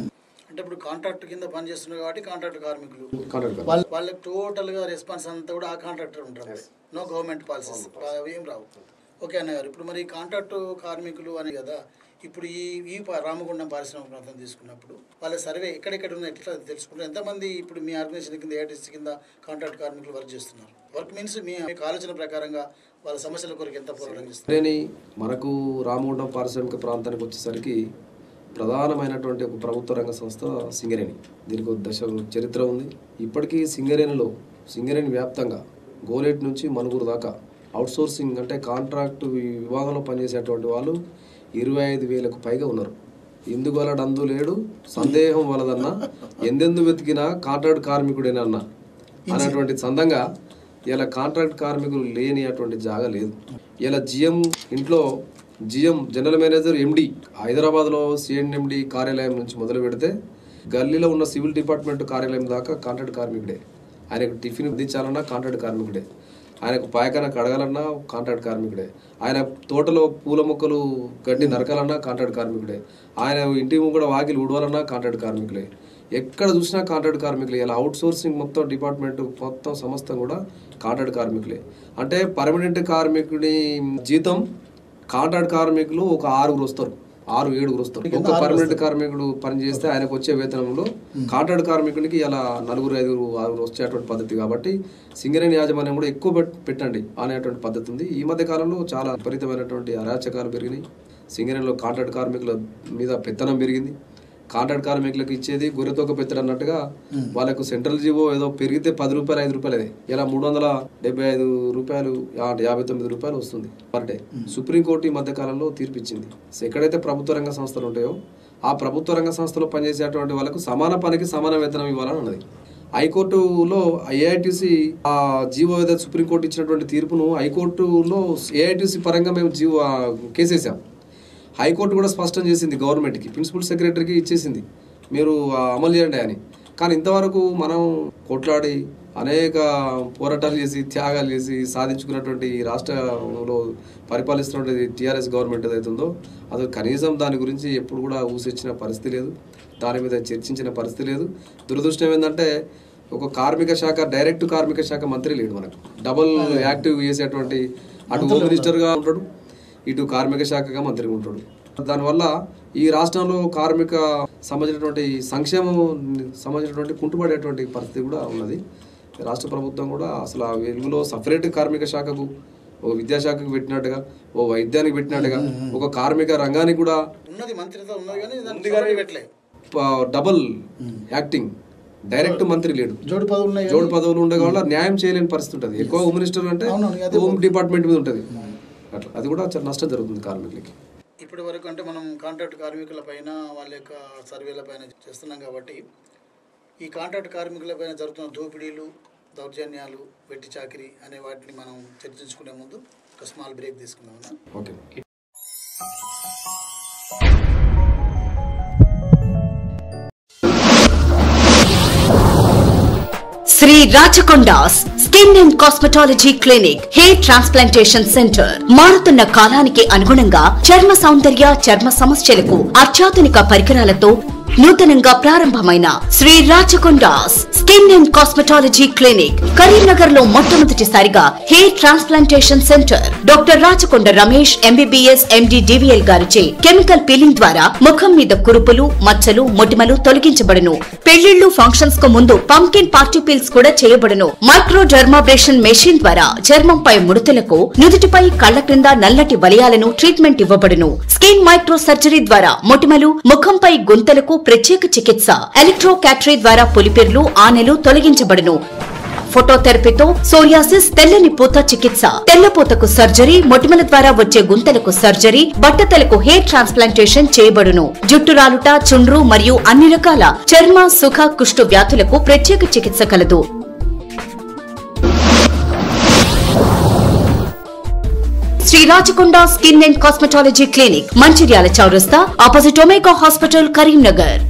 అంటే ఇప్పుడు కాంట్రాక్ట్ కింద పనిచేస్తున్నారు కాబట్టి కాంట్రాక్ట్ కార్మికులు కాంట్రాక్ట్ వాళ్ళ వాళ్ళకి టోటల్గా రెస్పాన్స్ అంతా కూడా ఆ కాంట్రాక్టర్ ఉంటారు నో గవర్నమెంట్ పాలసీస్ ఏం రావు ఓకే అన్న గారు ఇప్పుడు మరి కాంట్రాక్ట్ కార్మికులు అని కదా ఇప్పుడు ఈ ఈ ప- రామగుండం పారిశ్రామిక ప్రాంతం తీసుకున్నప్పుడు వాళ్ళ సర్వే ఎక్కడెక్కడ ఉన్నాయి ఎట్లా తెలుసుకుంటారు ఎంతమంది ఇప్పుడు మీ ఆర్గనైజేషన్ కింద ఏఐటీసీ కింద కాంట్రాక్ట్ కార్మికులు వర్క్ చేస్తున్నారు వర్క్ మీన్స్ మీ మీకు ఆలోచన ప్రకారంగా వాళ్ళ సమస్యల కొరకు ఎంత పోరాటం చేస్తారు సింగరేణి మనకు రామగుండం పారిశ్రామిక ప్రాంతానికి వచ్చేసరికి ప్రధానమైనటువంటి ఒక ప్రభుత్వ రంగ సంస్థ సింగరేణి దీనికి ఒక దశ చరిత్ర ఉంది ఇప్పటికీ సింగరేణిలో సింగరేణి వ్యాప్తంగా గోలేట్ నుంచి మనుగురు దాకా అవుట్సోర్సింగ్ అంటే కాంట్రాక్ట్ విభాగంలో పనిచేసేటువంటి వాళ్ళు ఇరవై ఐదు వేలకు పైగా ఉన్నారు ఇందుకు వలడు అందు లేడు సందేహం వలదన్నా ఎందెందు వెతికినా కాంట్రాక్ట్ కార్మికుడేనన్నా అనేటువంటి సందంగా ఇలా కాంట్రాక్ట్ కార్మికులు లేని అటువంటి జాగా లేదు ఇలా జిఎం ఇంట్లో జిఎం జనరల్ మేనేజర్ ఎండి హైదరాబాద్లో సిఎన్ఎండి కార్యాలయం నుంచి మొదలు పెడితే గల్లీలో ఉన్న సివిల్ డిపార్ట్మెంట్ కార్యాలయం దాకా కాంట్రాక్ట్ కార్మికుడే ఆయనకు టిఫిన్ అందించాలన్నా కాంట్రాక్ట్ కార్మికుడే ఆయనకు పాయకన కడగాలన్నా కాంట్రాక్ట్ కార్మికుడే ఆయన తోటలో పూల మొక్కలు గడ్డి నరకాలన్నా కాంట్రాక్ట్ కార్మికుడే ఆయన ఇంటి ముంగడ వాకిలు ఉడవాలన్నా కాంట్రాక్ట్ కార్మికులే ఎక్కడ చూసినా కాంట్రాక్ట్ కార్మికులే ఇలా అవుట్ సోర్సింగ్ మొత్తం డిపార్ట్మెంట్ మొత్తం సమస్తం కూడా కాంట్రాక్ట్ కార్మికులే అంటే పర్మనెంట్ కార్మికుడి జీతం కాంట్రాక్ట్ కార్మికులు ఒక ఆరుగురు వస్తారు ఆరు ఏడుగురు వస్తారు ఒక పర్మనెంట్ కార్మికుడు పని చేస్తే ఆయనకు వచ్చే వేతనంలో కాంట్రాక్ట్ కార్మికునికి ఇలా నలుగురు ఐదుగురు ఆరుగురు వచ్చేటువంటి పద్ధతి కాబట్టి సింగరేణి యాజమాన్యం కూడా ఎక్కువ పెట్- పెట్టండి అనేటువంటి పద్ధతి ఉంది ఈ మధ్య కాలంలో చాలా విపరీతమైనటువంటి అరాచకాలు పెరిగినాయి సింగరేణిలో కాంట్రాక్ట్ కార్మికుల మీద పెత్తనం పెరిగింది కాంట్రాక్ట్ కార్మికులకు ఇచ్చేది గొర్రెతోక పెత్తడం అన్నట్టుగా వాళ్ళకు సెంట్రల్ జీవో ఏదో పెరిగితే పది రూపాయలు ఐదు రూపాయలు అదే ఇలా మూడు వందల డెబ్బై ఐదు రూపాయలు యా- యాభై తొమ్మిది రూపాయలు వస్తుంది పర్ డే సుప్రీంకోర్టు ఈ మధ్య కాలంలో తీర్పిచ్చింది సో ఎక్కడైతే ప్రభుత్వ రంగ సంస్థలు ఉంటాయో ఆ ప్రభుత్వ రంగ సంస్థలో పనిచేసేటువంటి వాళ్ళకు సమాన పనికి సమాన వేతనం ఇవ్వాలని ఉన్నది హైకోర్టులో ఏఐటీసీ ఆ జీవో ఏదైతే సుప్రీంకోర్టు ఇచ్చినటువంటి తీర్పును హైకోర్టులో ఏఐటీసీ పరంగా మేము జీవో ఆ, కేసేసాం హైకోర్టు కూడా స్పష్టం చేసింది గవర్నమెంట్కి ప్రిన్సిపల్ సెక్రటరీకి ఇచ్చేసింది మీరు ఆ, అమలు చేయండి అని కానీ ఇంతవరకు మనం కొట్లాడి అనేక పోరాటాలు చేసి త్యాగాలు చేసి సాధించుకున్నటువంటి ఈ రాష్ట్రంలో పరిపాలిస్తున్నటువంటి టీఆర్ఎస్ గవర్నమెంట్ ఏదైతే ఉందో అది కనీసం దాని గురించి ఎప్పుడు కూడా ఊసొచ్చిన పరిస్థితి లేదు దాని మీద చర్చించిన పరిస్థితి లేదు దురదృష్టం ఏంటంటే ఒక కార్మిక శాఖ డైరెక్ట్ కార్మిక శాఖ మంత్రి లేడు మనకు డబుల్ యాక్టివ్ చేసేటువంటి అటు హోమ్ మినిస్టర్గా ఉంటాడు ఇటు కార్మిక శాఖగా మంత్రిగా ఉంటాడు దానివల్ల ఈ రాష్ట్రంలో కార్మిక సంబంధించినటువంటి సంక్షేమం సంబంధించినటువంటి కుంటుపడేటువంటి పరిస్థితి కూడా ఉన్నది రాష్ట్ర ప్రభుత్వం కూడా అసలు ఆ వెలుగులో సపరేట్ కార్మిక శాఖకు ఓ విద్యాశాఖకు పెట్టినట్టుగా ఓ వైద్యానికి పెట్టినట్టుగా ఒక కార్మిక రంగానికి కూడా ఉన్నది మంత్రితో ఉన్నది కానీ దానికి సపరేట్ పెట్టలే ప- డబుల్ యాక్టింగ్ డైరెక్ట్ మంత్రి లేడు జోడు పదవులు ఉన్నాయి జోడు పదవులు ఉండే వల్ల న్యాయం చేయలేని పరిస్థితి ఉంటుంది ఎక్కువ హోమ్ మినిస్టర్ అంటే అవునవును, అదే హోమ్ డిపార్ట్మెంట్ మీద ఉంటుంది అట్లా అది కూడా చాలా నష్టం జరుగుతుంది కార్మికులకి ఇప్పటి వరకు అంటే మనం కాంట్రాక్ట్ కార్మికుల పైన వాళ్ళ యొక్క సర్వేల పైన చేస్తున్నాం కాబట్టి ఈ కాంట్రాక్ట్ కార్మికుల పైన జరుగుతున్న దోపిడీలు దౌర్జన్యాలు వెట్టి చాకిరి అనే వాటిని మనం చర్చించుకునే ముందు ఒక స్మాల్ బ్రేక్ తీసుకుందాం అన్న. Okay Shri Rachakondas skin and cosmetology clinic hair transplantation centre మారుతున్న కాలానికి అనుగుణంగా చర్మ సౌందర్య చర్మ సమస్యలకు అత్యాధునిక పరికరాలతో నూతనంగా ప్రారంభమైన Shri Rachakondas skin and cosmetology clinic Karimnagar లో మొట్టమొదటిసారిగా hair transplantation centre doctor Rachakonda Ramesh MBBS MD DVL గారిచే కెమికల్ పీలింగ్ ద్వారా ముఖం మీద కురుపులు మచ్చలు మొటిమలు తొలగించబడును పెళ్లిళ్లు ఫంక్షన్స్ కు ముందు పంకిన్ పార్టీ పీల్స్ కూడా చేయబడును మైక్రో డర్మాబ్రేషన్ మెషిన్ ద్వారా చర్మంపై ముడతలకు నుదుటిపై కళ్ల క్రింద నల్లటి వలయాలను ట్రీట్మెంట్ ఇవ్వబడును స్కిన్ మైక్రో సర్జరీ ద్వారా మొటిమలు ముఖంపై గుంతలకు ప్రత్యేక చికిత్స ఎలక్ట్రో క్యాటరీ ద్వారా పులిపిర్లు ఆనెలు తొలగించబడును ఫోటోథెరపీతో సోరియాసిస్ తెల్లని పూత చికిత్స తెల్లపూతకు సర్జరీ మొటిమల ద్వారా వచ్చే గుంతలకు సర్జరీ బట్టతలకు హెయిర్ ట్రాన్స్ప్లాంటేషన్ చేయబడును జుట్టు రాలుట చుండ్రు మరియు అన్ని రకాల చర్మ సుఖ కుష్టు వ్యాధులకు ప్రత్యేక చికిత్స కలదు Shri Rachakonda skin and cosmetology clinic Mancherial చౌరస్తా ఆపోజిట్ ఒమేగా హాస్పిటల్ కరీంనగర్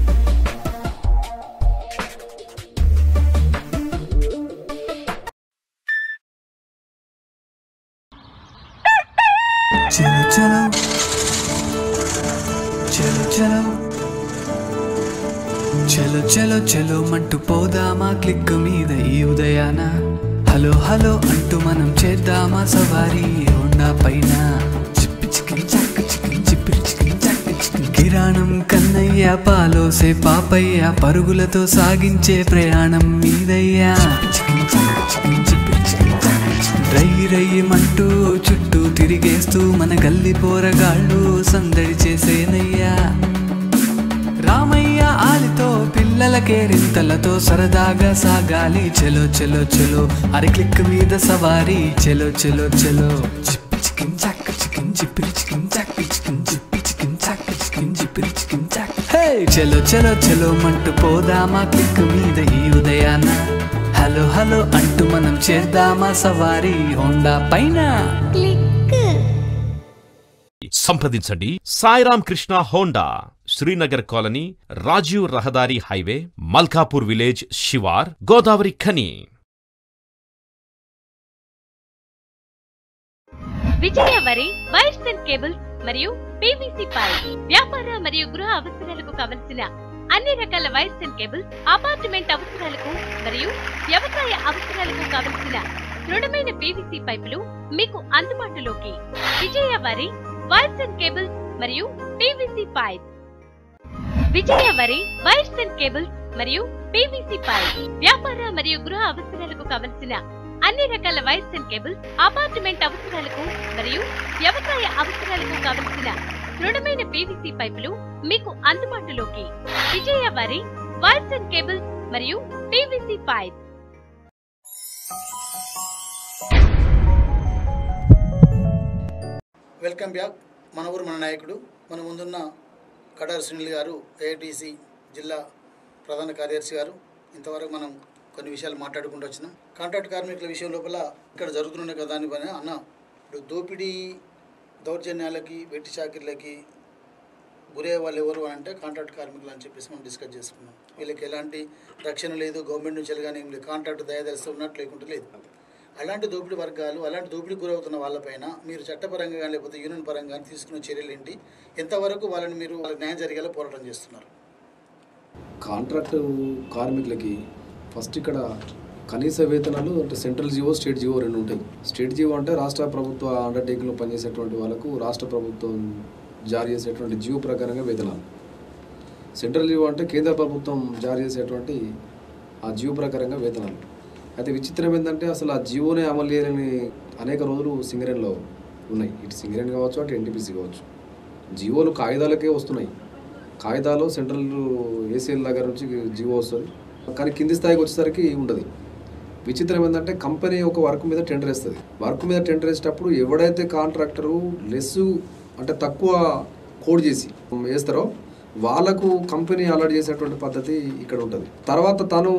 चलो चलो चलो चलो చలో చలో చలో మంటూ పోదామా క్లిక్ మీద ఈ ఉదయాన హలో హలో అంటూ మనం చేద్దామా సవారీ హోండా పైన చిప్పి చికిన్ చక్క చికిన్ చిప్పిరి చికిన్ చక్క చికిన్ కిరాణం కన్నయ్య పాలోసే పాపయ్య పరుగులతో సాగించే ప్రయాణం మీదయ్యా చికిన్ చక్క చికిన్ చిప్పిరి చికిన్ చక్క చికిన్ రై రయ్యమంటూ చుట్టూ తిరిగేస్తూ మన గల్లి పోరగాళ్ళు సందడి చేసేనయ్యా రామయ్య ఆలితో పిల్లలకే రింతలతో సరదాగా సాగాలి చెలో చెలో చెలో అరి క్లిక్ మీద సవారీ చెలో చెలో చెలో చిప్పి చికిన్ చాక్ చికిన్ చిప్పిరి చికిన్ చాక్ చికిన్ చిప్పి చికిన్ చాక్ చికిన్ చిప్పిరి చికిన్ చాక్ హే చెలో చెలో చెలో మంటూ పోదామా క్లిక్ మీద ఈ ఉదయాన హలో హలో అంటూ మనం చేద్దామా సవారీ హోండా పైన సంప్రదించండి సాయిరామ్ కృష్ణ హోండా శ్రీనగర్ కాలనీ రాజీవ్ రహదారి హైవే మల్కాపూర్ విలేజ్ శివార్ గోదావరి ఖని విజయ వరి వైర్స్ అండ్ కేబుల్స్ మరియు పీవీసీ పైప్ వ్యాపార మరియు గృహ అవసరాలకు కావలసిన అన్ని రకాల వైర్స్ అండ్ కేబుల్స్ అపార్ట్మెంట్ అవసరాలకు మరియు వ్యవసాయ అవసరాలకు కావలసిన దృఢమైన పీవీసీ పైపులు మీకు అందుబాటులోకి విజయ వరి వైర్స్ అండ్ కేబుల్స్ మరియు పీవీసీ పైప్ విజయ వరి వైర్స్ అండ్ కేబుల్స్ మరియు పీవీసీ పైప్ వ్యాపార మరియు గృహ అవసరాలకు కావలసిన అన్ని రకాల వైర్స్ అండ్ కేబుల్స్ అపార్ట్మెంట్ అవసరాలకు మరియు వ్యవసాయ అవసరాలకు కావలసిన దృఢమైన పీవీసీ పైపులు మీకు అందుబాటులోకి విజయ వరి వైర్స్ అండ్ కేబుల్స్ మరియు పీవీసీ పైప్ వెల్కమ్ బ్యాక్ మన ఊరు మన నాయకుడు మన ముందున్న కడారి సునీల్ గారు ఏఐటీసీ జిల్లా ప్రధాన కార్యదర్శి గారు ఇంతవరకు మనం కొన్ని విషయాలు మాట్లాడుకుంటూ వచ్చినాం కాంట్రాక్ట్ కార్మికుల విషయం లోపల ఇక్కడ జరుగుతున్న కదా అని పని అన్న ఇప్పుడు దోపిడీ దౌర్జన్యాలకి వెట్టి చాకిర్లకి గురయ్యే వాళ్ళు ఎవరు అని అంటే కాంట్రాక్ట్ కార్మికులు అని చెప్పేసి మనం డిస్కస్ చేసుకున్నాం వీళ్ళకి ఎలాంటి రక్షణ లేదు గవర్నమెంట్ నుంచి కానీ ఏం లేదు కాంట్రాక్ట్ దయదలిస్తూ ఉన్నట్టు లేకుంటే లేదు అలాంటి దోపిడీ వర్గాలు అలాంటి దోపిడీకి గురవుతున్న వాళ్ళపైన మీరు చట్టపరంగా కానీ లేకపోతే యూనియన్ పరంగా కానీ తీసుకున్న చర్యలు ఏంటి ఎంతవరకు వాళ్ళని మీరు వాళ్ళకి న్యాయం జరిగేలా పోరాటం చేస్తున్నారు కాంట్రాక్ట్ కార్మికులకి ఫస్ట్ ఇక్కడ కనీస వేతనాలు అంటే సెంట్రల్ జియో స్టేట్ జియో రెండు ఉంటాయి స్టేట్ జియో అంటే రాష్ట్ర ప్రభుత్వ అండర్టేకింగ్లో పనిచేసేటువంటి వాళ్ళకు రాష్ట్ర ప్రభుత్వం జారీ చేసేటువంటి జియో ప్రకారంగా వేతనాలు సెంట్రల్ జియో అంటే కేంద్ర ప్రభుత్వం జారీ చేసేటువంటి ఆ జియో ప్రకారంగా వేతనాలు అయితే విచిత్రం ఏంటంటే అసలు ఆ జియోనే అమలు చేయలేని అనేక రోజులు సింగరేణిలో ఉన్నాయి ఇటు సింగరేణి కావచ్చు అటు ఎన్టీపీసీ కావచ్చు జియోలు కాగితాలకే వస్తున్నాయి కాగితాలు సెంట్రల్ ఏసీఎల్ దగ్గర నుంచి జియో వస్తుంది కానీ కింది స్థాయికి వచ్చేసరికి ఉండదు విచిత్రం ఏంటంటే కంపెనీ ఒక వర్క్ మీద టెండర్ వేస్తుంది వర్క్ మీద టెండర్ వేసేటప్పుడు ఎవడైతే కాంట్రాక్టరు లెస్ అంటే తక్కువ కోడ్ చేసి వేస్తారో వాళ్ళకు కంపెనీ అలర్ట్ చేసేటువంటి పద్ధతి ఇక్కడ ఉంటుంది తర్వాత తను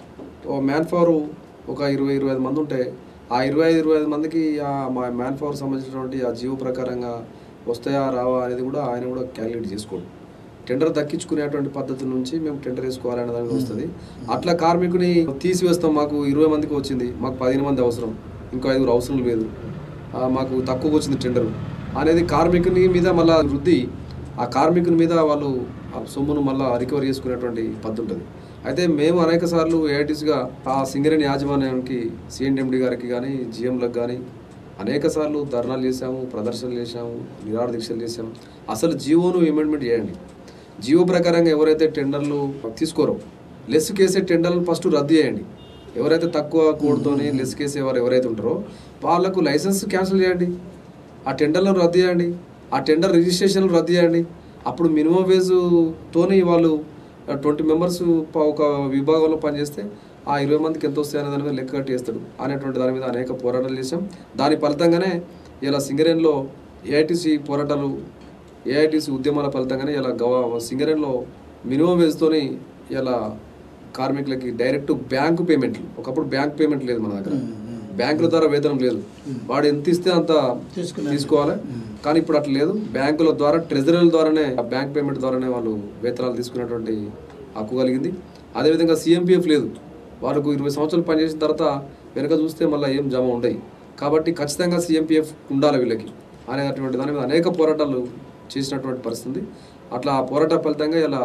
మ్యాన్ పవర్ ఒక ఇరవై ఇరవై ఐదు మంది ఉంటే ఆ ఇరవై ఐదు ఇరవై ఐదు మందికి ఆ మా మ్యాన్ పవర్ సంబంధించినటువంటి ఆ జీవో ప్రకారంగా వస్తాయా రావా అనేది కూడా ఆయన కూడా క్యాలిక్యులేట్ చేసుకోడు టెండర్ దక్కించుకునేటువంటి పద్ధతి నుంచి మేము టెండర్ వేసుకోవాలనే దానికి వస్తుంది అట్లా కార్మికుని తీసివేస్తాం మాకు ఇరవై మందికి వచ్చింది మాకు పదిహేను మంది అవసరం ఇంకో ఐదుగురు అవసరం లేదు ఆ, మాకు తక్కువగా వచ్చింది టెండర్ అనేది కార్మికుని మీద మళ్ళీ వృద్ధి ఆ కార్మికుని మీద వాళ్ళు ఆ సొమ్మును మళ్ళీ రికవర్ చేసుకునేటువంటి పద్ధతి ఉంటుంది అయితే మేము అనేక సార్లు ఏఐటీస్గా ఆ సింగరేణి యాజమాన్యానికి సిఎండిఎండి గారికి కానీ జిఎంలకు కానీ అనేక సార్లు ధర్నాలు చేశాము ప్రదర్శనలు చేశాము నిరాహార దీక్షలు చేశాము అసలు జియోను అమెండ్మెంట్ చేయండి జియో ప్రకారంగా ఎవరైతే టెండర్లు తీసుకోరో లెస్ కేసే టెండర్లు ఫస్ట్ రద్దు చేయండి ఎవరైతే తక్కువ కోడ్తోని లెస్ కేసేవారు ఎవరైతే ఉంటారో వాళ్ళకు లైసెన్స్ క్యాన్సిల్ చేయండి ఆ టెండర్లను రద్దు చేయండి ఆ టెండర్ రిజిస్ట్రేషన్లు రద్దు చేయండి అప్పుడు మినిమం వేజ్ తోని వాళ్ళు ట్వంటీ మెంబర్స్ ఒక విభాగంలో పనిచేస్తే ఆ ఇరవై మందికి ఎంత వస్తాయి అనే దాని మీద లెక్క కట్టి వేస్తాడు అనేటువంటి దాని మీద అనేక పోరాటాలు చేశాం దాని ఫలితంగానే ఇలా సింగరేణిలో ఏఐటీసీ పోరాటాలు ఏఐటీసీ ఉద్యమాల ఫలితంగానే ఇలా గవ సింగరేణిలో మినిమం వేజ్తోని ఇలా కార్మికులకి డైరెక్ట్ బ్యాంకు పేమెంట్లు ఒకప్పుడు బ్యాంక్ పేమెంట్ లేదు మన దగ్గర బ్యాంకుల ద్వారా వేతనం లేదు వాడు ఎంత ఇస్తే అంత తీసుకున్నారు. తీసుకోవాలి కానీ ఇప్పుడు అట్లా లేదు బ్యాంకుల ద్వారా ట్రెజరీల ద్వారానే ఆ బ్యాంక్ పేమెంట్ ద్వారానే వాళ్ళు వేతనాలు తీసుకునేటువంటి హక్కు కలిగింది అదేవిధంగా సిఎంపిఎఫ్ లేదు వాళ్ళకు ఇరవై సంవత్సరాలు పనిచేసిన తర్వాత వెనక చూస్తే మళ్ళీ ఏం జమ ఉండయి కాబట్టి ఖచ్చితంగా సిఎంపిఎఫ్ ఉండాలి వీళ్ళకి అనేటువంటి దాని మీద అనేక పోరాటాలు చేసినటువంటి పరిస్థితి ఉంది. అట్లా ఆ పోరాట ఫలితంగా ఇలా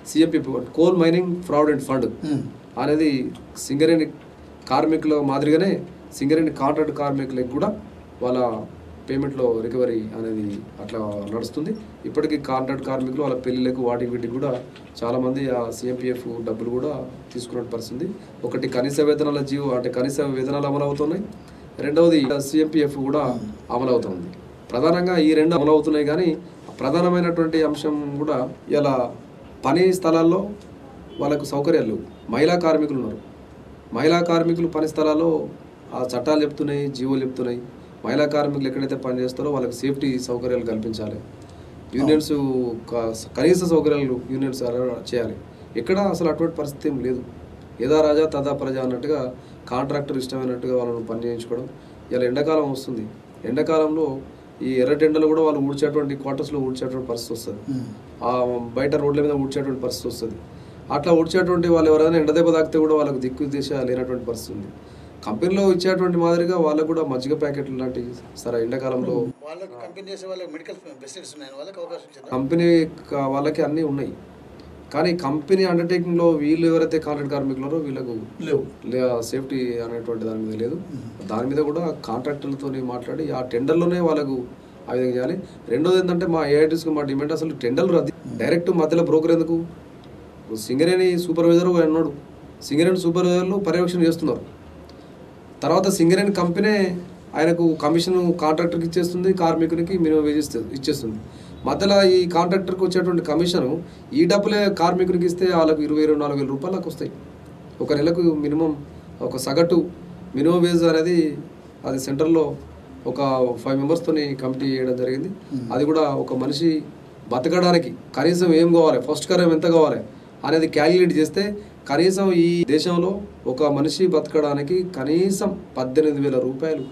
CMP coal mining fraud and fund um. అనేది సింగరేణి కార్మికుల మాదిరిగానే సింగరేణి కాంట్రాక్ట్ కార్మికులకు కూడా వాళ్ళ పేమెంట్లో రికవరీ అనేది అట్లా నడుస్తుంది ఇప్పటికీ కాంట్రాక్ట్ కార్మికులు వాళ్ళ పెళ్ళిళ్ళకు వాటి వీటికి కూడా చాలామంది ఆ సిఎంపిఎఫ్ డబ్బులు కూడా తీసుకున్న పరిస్థితి ఒకటి కనీస వేతనాల జీవో అంటే కనీస వేతనాలు అమలు అవుతున్నాయి రెండవది సిఎంపిఎఫ్ కూడా అమలు అవుతుంది ప్రధానంగా ఈ రెండు అమలు అవుతున్నాయి కానీ ప్రధానమైనటువంటి అంశం కూడా ఇలా పని స్థలాల్లో వాళ్ళకు సౌకర్యాలు లేవు. మహిళా కార్మికులు ఉన్నారు మహిళా కార్మికులు పని స్థలాల్లో ఆ చట్టాలు చెప్తున్నాయి జీవోలు చెప్తున్నాయి మహిళా కార్మికులు ఎక్కడైతే పని చేస్తారో వాళ్ళకి సేఫ్టీ సౌకర్యాలు కల్పించాలి యూనియన్స్ క- కనీస సౌకర్యాలు యూనియన్స్ అర- చేయాలి ఎక్కడ అసలు అటువంటి పరిస్థితి ఏం లేదు యథా రాజా తదా ప్రజ అన్నట్టుగా కాంట్రాక్టర్ ఇష్టమైనట్టుగా వాళ్ళని పని చేయించుకోవడం ఇలా ఎండాకాలం వస్తుంది ఎండాకాలంలో ఈ ఎర్రటెండలు కూడా వాళ్ళు ఊడ్చేటువంటి క్వార్టర్స్లో ఊడ్చేటువంటి పరిస్థితి వస్తుంది ఉమ్. ఆ బయట రోడ్ల మీద ఊడ్చేటువంటి పరిస్థితి వస్తుంది అట్లా ఊడ్చేటువంటి వాళ్ళు ఎవరైనా ఎండదెబ్బ తాకితే కూడా వాళ్ళకి దిక్కు దిశ లేనటువంటి పరిస్థితి ఉంది కంపెనీలో ఇచ్చేటువంటి మాదిరిగా వాళ్ళకు కూడా మజ్జిగ ప్యాకెట్లు లాంటి సరే ఎండాకాలంలో వాళ్ళకి కంపెనీ చేసే వాళ్ళకి మెడికల్ ఫెసిలిటీస్ ఉన్నాయి వాళ్ళకి అవకాశం ఇచ్చారు కంపెనీ క- వాళ్ళకి అన్నీ ఉన్నాయి కానీ కంపెనీ అండర్టేకింగ్లో వీళ్ళు ఎవరైతే కాంట్రాక్ట్ కార్మికులారో వీళ్ళకు లేవు లే- సేఫ్టీ అనేటువంటి దాని మీద లేదు దాని మీద కూడా కాంట్రాక్టర్లతో మాట్లాడి ఆ టెండర్లోనే వాళ్ళకు ఆ విధంగా చేయాలి రెండోది ఏంటంటే మా ఏఐటీస్కి మా డిమాండ్ అసలు టెండర్లు రద్దు డైరెక్ట్ మధ్యలో బ్రోకర్ ఎందుకు సింగరేణి సూపర్వైజర్ అన్నాడు సింగరేణి సూపర్వైజర్లు పర్యవేక్షణ చేస్తున్నారు తర్వాత సింగరేణి కంపెనీ ఆయనకు కమిషన్ కాంట్రాక్టర్కి ఇచ్చేస్తుంది కార్మికునికి మినిమం వేజ్ ఇస్తుంది ఇచ్చేస్తుంది మధ్యలో ఈ కాంట్రాక్టర్కి వచ్చేటువంటి కమిషన్ ఈ డబ్బులే కార్మికునికి ఇస్తే వాళ్ళకు ఇరవై ఇరవై నాలుగు వేల రూపాయలకు వస్తాయి ఒక నెలకు మినిమం ఒక సగటు మినిమం వేజ్ అనేది అది సెంటర్లో ఒక ఫైవ్ మెంబర్స్తోని కమిటీ చేయడం జరిగింది అది కూడా ఒక మనిషి బతకడానికి కనీసం ఏం కావాలి ఫస్ట్ కరం ఎంత కావాలి అనేది క్యాలిక్యులేట్ చేస్తే కనీసం ఈ దేశంలో ఒక మనిషి బతకడానికి కనీసం పద్దెనిమిది వేల రూపాయలు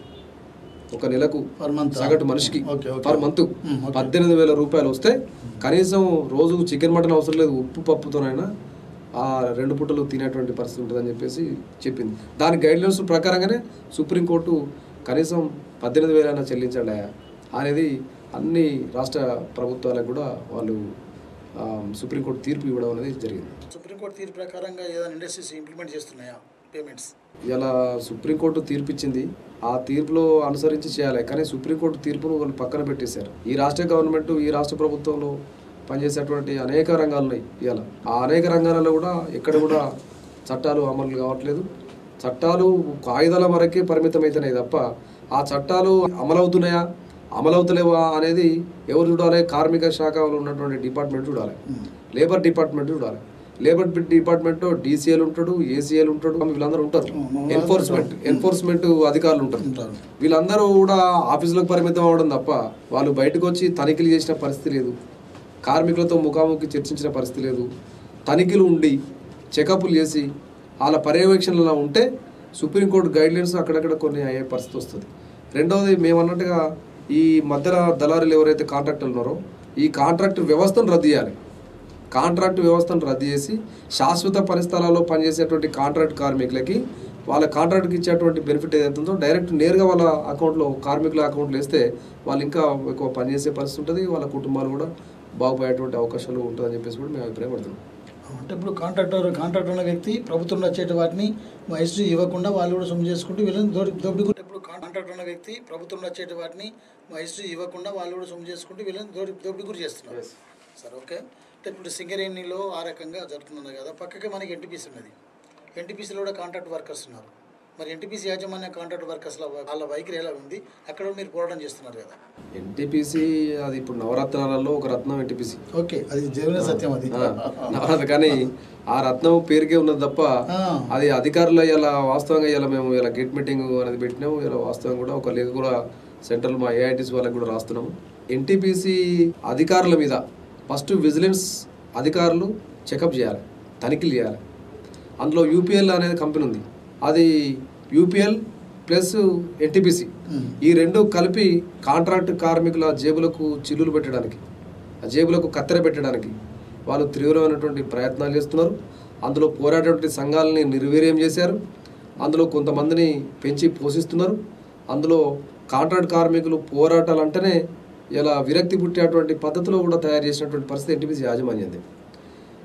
ఒక నెలకు Per month. సగటు మనిషికి Okay, okay. Per month Mm, okay. పద్దెనిమిది వేల రూపాయలు వస్తే కనీసం రోజుకు చికెన్ మటన్ అవసరం లేదు ఉప్పు పప్పుతోనైనా ఆ రెండు పూటలు తినేటువంటి పరిస్థితి ఉంటుందని చెప్పేసి చెప్పింది దాని గైడ్లైన్స్ ప్రకారంగానే సుప్రీంకోర్టు కనీసం పద్దెనిమిది వేలైనా చెల్లించండి అనేది అన్ని రాష్ట్ర ప్రభుత్వాలకు కూడా వాళ్ళు ఆ, సుప్రీంకోర్టు తీర్పు ఇవ్వడం అనేది జరిగింది సుప్రీంకోర్టు తీర్పు ప్రకారంగా ఏదైనా ఇండస్ట్రీస్ ఇంప్లిమెంట్ చేస్తున్నాయా పేమెంట్స్ ఇలా సుప్రీంకోర్టు తీర్పు ఇచ్చింది ఆ తీర్పులో అనుసరించి చేయాలి కానీ సుప్రీంకోర్టు తీర్పును వాళ్ళు పక్కన పెట్టేశారు ఈ రాష్ట్ర గవర్నమెంట్ ఈ రాష్ట్ర ప్రభుత్వంలో పనిచేసేటువంటి అనేక రంగాలు ఉన్నాయి ఇవాళ ఆ అనేక రంగాలలో కూడా ఎక్కడ కూడా చట్టాలు అమలు కావట్లేదు చట్టాలు కాగితాల వరకే పరిమితమవుతున్నాయి తప్ప ఆ చట్టాలు అమలవుతున్నాయా అమలవుతలేవా అనేది ఎవరు చూడాలి కార్మిక శాఖలో ఉన్నటువంటి డిపార్ట్మెంట్ చూడాలి లేబర్ డిపార్ట్మెంట్ చూడాలి లేబర్ డిపార్ట్మెంట్ డీసీఎల్ ఉంటాడు ఏసీఎల్ ఉంటాడు వీళ్ళందరూ ఉంటారు ఎన్ఫోర్స్మెంట్ ఎన్ఫోర్స్మెంట్ అధికారులు ఉంటారు ఉంటారు. వీళ్ళందరూ కూడా ఆఫీసులకు పరిమితం అవ్వడం తప్ప వాళ్ళు బయటకు వచ్చి తనిఖీలు చేసిన పరిస్థితి లేదు కార్మికులతో ముఖాముఖి చర్చించిన పరిస్థితి లేదు తనిఖీలు ఉండి చెకప్లు చేసి వాళ్ళ పర్యవేక్షణలో ఉంటే సుప్రీంకోర్టు గైడ్లైన్స్ అక్కడక్కడ కొన్ని అయ్యే పరిస్థితి వస్తుంది రెండవది మేము అన్నట్టుగా ఈ మధ్యలో దళారులు ఎవరైతే కాంట్రాక్టర్లు ఉన్నారో ఈ కాంట్రాక్ట్ వ్యవస్థను రద్దు చేయాలి కాంట్రాక్ట్ వ్యవస్థను రద్దు చేసి శాశ్వత పరిస్థలాల్లో పనిచేసేటువంటి కాంట్రాక్ట్ కార్మికులకి వాళ్ళ కాంట్రాక్ట్కి ఇచ్చేటువంటి బెనిఫిట్ ఏదైతే ఉందో డైరెక్ట్ నేరుగా వాళ్ళ అకౌంట్లో కార్మికుల అకౌంట్లో వేస్తే వాళ్ళు ఇంకా ఎక్కువ పనిచేసే పరిస్థితి ఉంటుంది వాళ్ళ కుటుంబాలు కూడా బాగుపోయేటువంటి అవకాశాలు ఉంటుందని చెప్పేసి కూడా మేము అభిప్రాయపడుతున్నాం అంటే ఇప్పుడు కాంట్రాక్టర్ కాంట్రాక్టర్ ఉన్న వ్యక్తి ప్రభుత్వంలో వచ్చేటి వాటిని ఎస్టీ ఇవ్వకుండా వాళ్ళు కూడా సొమ్ము చేసుకుంటూ వీళ్ళని దోడి దోపిడీ గురి- ఇప్పుడు కాంట్రాక్టర్ ఉన్న వ్యక్తి ప్రభుత్వంలో వచ్చేటి వాటిని ఎస్టీ ఇవ్వకుండా వాళ్ళు కూడా సొమ్ము చేసుకుంటూ వీళ్ళని దోడి దోపిడీ గురి చేస్తున్నారు సరే ఓకే అంటే ఇప్పుడు సింగరేణిలో ఆ రకంగా జరుగుతుంది కదా పక్కకే మనకి ఎన్టీపీసీ ఉన్నది ఎన్టీపీసీలో కూడా కాంట్రాక్ట్ వర్కర్స్ ఉన్నారు మరి ఎన్టీపీసీ యాజమాన్య కాంట్రాక్ట్ వర్కర్స్ల వాళ్ళ వైఖరి ఎలా ఉంది అక్కడ కూడా మీరు పోరాటం చేస్తున్నారు కదా ఎన్టీపీసీ అది ఇప్పుడు నవరత్నాలలో ఒక రత్నం ఎన్టీపీసీ ఓకే అది జరిగిన సత్యం అది నవరత్న కానీ ఆ రత్నం పేరుకే ఉన్నది తప్ప ఆ. అది అధికారులు ఇలా వాస్తవంగా ఇలా మేము ఇలా గేట్ మీటింగ్ అనేది పెట్టినాము ఇలా వాస్తవం కూడా ఒక లేఖ కూడా సెంట్రల్ మా ఏఐటీసీ వాళ్ళకి కూడా రాస్తున్నాము ఎన్టీపీసీ అధికారుల మీద ఫస్ట్ విజిలెన్స్ అధికారులు చెకప్ చేయాలి తనిఖీలు చేయాలి అందులో యూపీఎల్ అనేది కంపెనీ ఉంది అది యూపీఎల్ ప్లస్ ఎన్టీపీసీ ఈ రెండు కలిపి కాంట్రాక్ట్ కార్మికుల జేబులకు చిల్లులు పెట్టడానికి ఆ జేబులకు కత్తెర పెట్టడానికి వాళ్ళు తీవ్రమైనటువంటి ప్రయత్నాలు చేస్తున్నారు అందులో పోరాటటువంటి సంఘాలని నిర్వీర్యం చేశారు అందులో కొంతమందిని పెంచి పోషిస్తున్నారు అందులో కాంట్రాక్ట్ కార్మికులు పోరాటాలు అంటేనే ఇలా విరక్తి పుట్టేటువంటి పద్ధతిలో కూడా తయారు చేసినటువంటి పరిస్థితి ఎన్టీపీసీ యాజమాన్యంది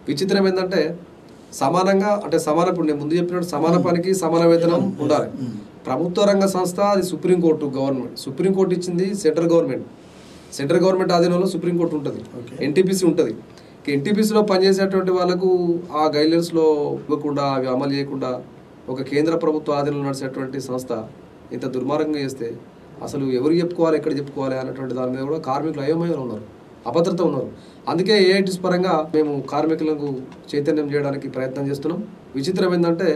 విచిత్రం ఏంటంటే సమానంగా అంటే సమాన ఇప్పుడు నేను ముందు చెప్పినట్టు సమాన పనికి సమాన వేతనం ఉండాలి ప్రభుత్వ రంగ సంస్థ అది సుప్రీంకోర్టు గవర్నమెంట్ సుప్రీంకోర్టు ఇచ్చింది సెంట్రల్ గవర్నమెంట్ సెంట్రల్ గవర్నమెంట్ ఆధీనంలో సుప్రీంకోర్టు ఉంటుంది ఎన్టీపీసీ ఉంటుంది ఎన్టీపీసీలో పనిచేసేటువంటి వాళ్ళకు ఆ గైడ్లైన్స్లో ఇవ్వకుండా అవి అమలు చేయకుండా ఒక కేంద్ర ప్రభుత్వ ఆధీనంలో నడిచేటువంటి సంస్థ ఇంత దుర్మార్గంగా చేస్తే అసలు ఎవరు చెప్పుకోవాలి ఎక్కడ చెప్పుకోవాలి అన్నటువంటి దాని మీద కూడా కార్మికులు అయోమయంలో ఉన్నారు అభద్రత ఉన్నారు అందుకే ఏఐటీస్ పరంగా మేము కార్మికులకు చైతన్యం చేయడానికి ప్రయత్నం చేస్తున్నాం విచిత్రం ఏంటంటే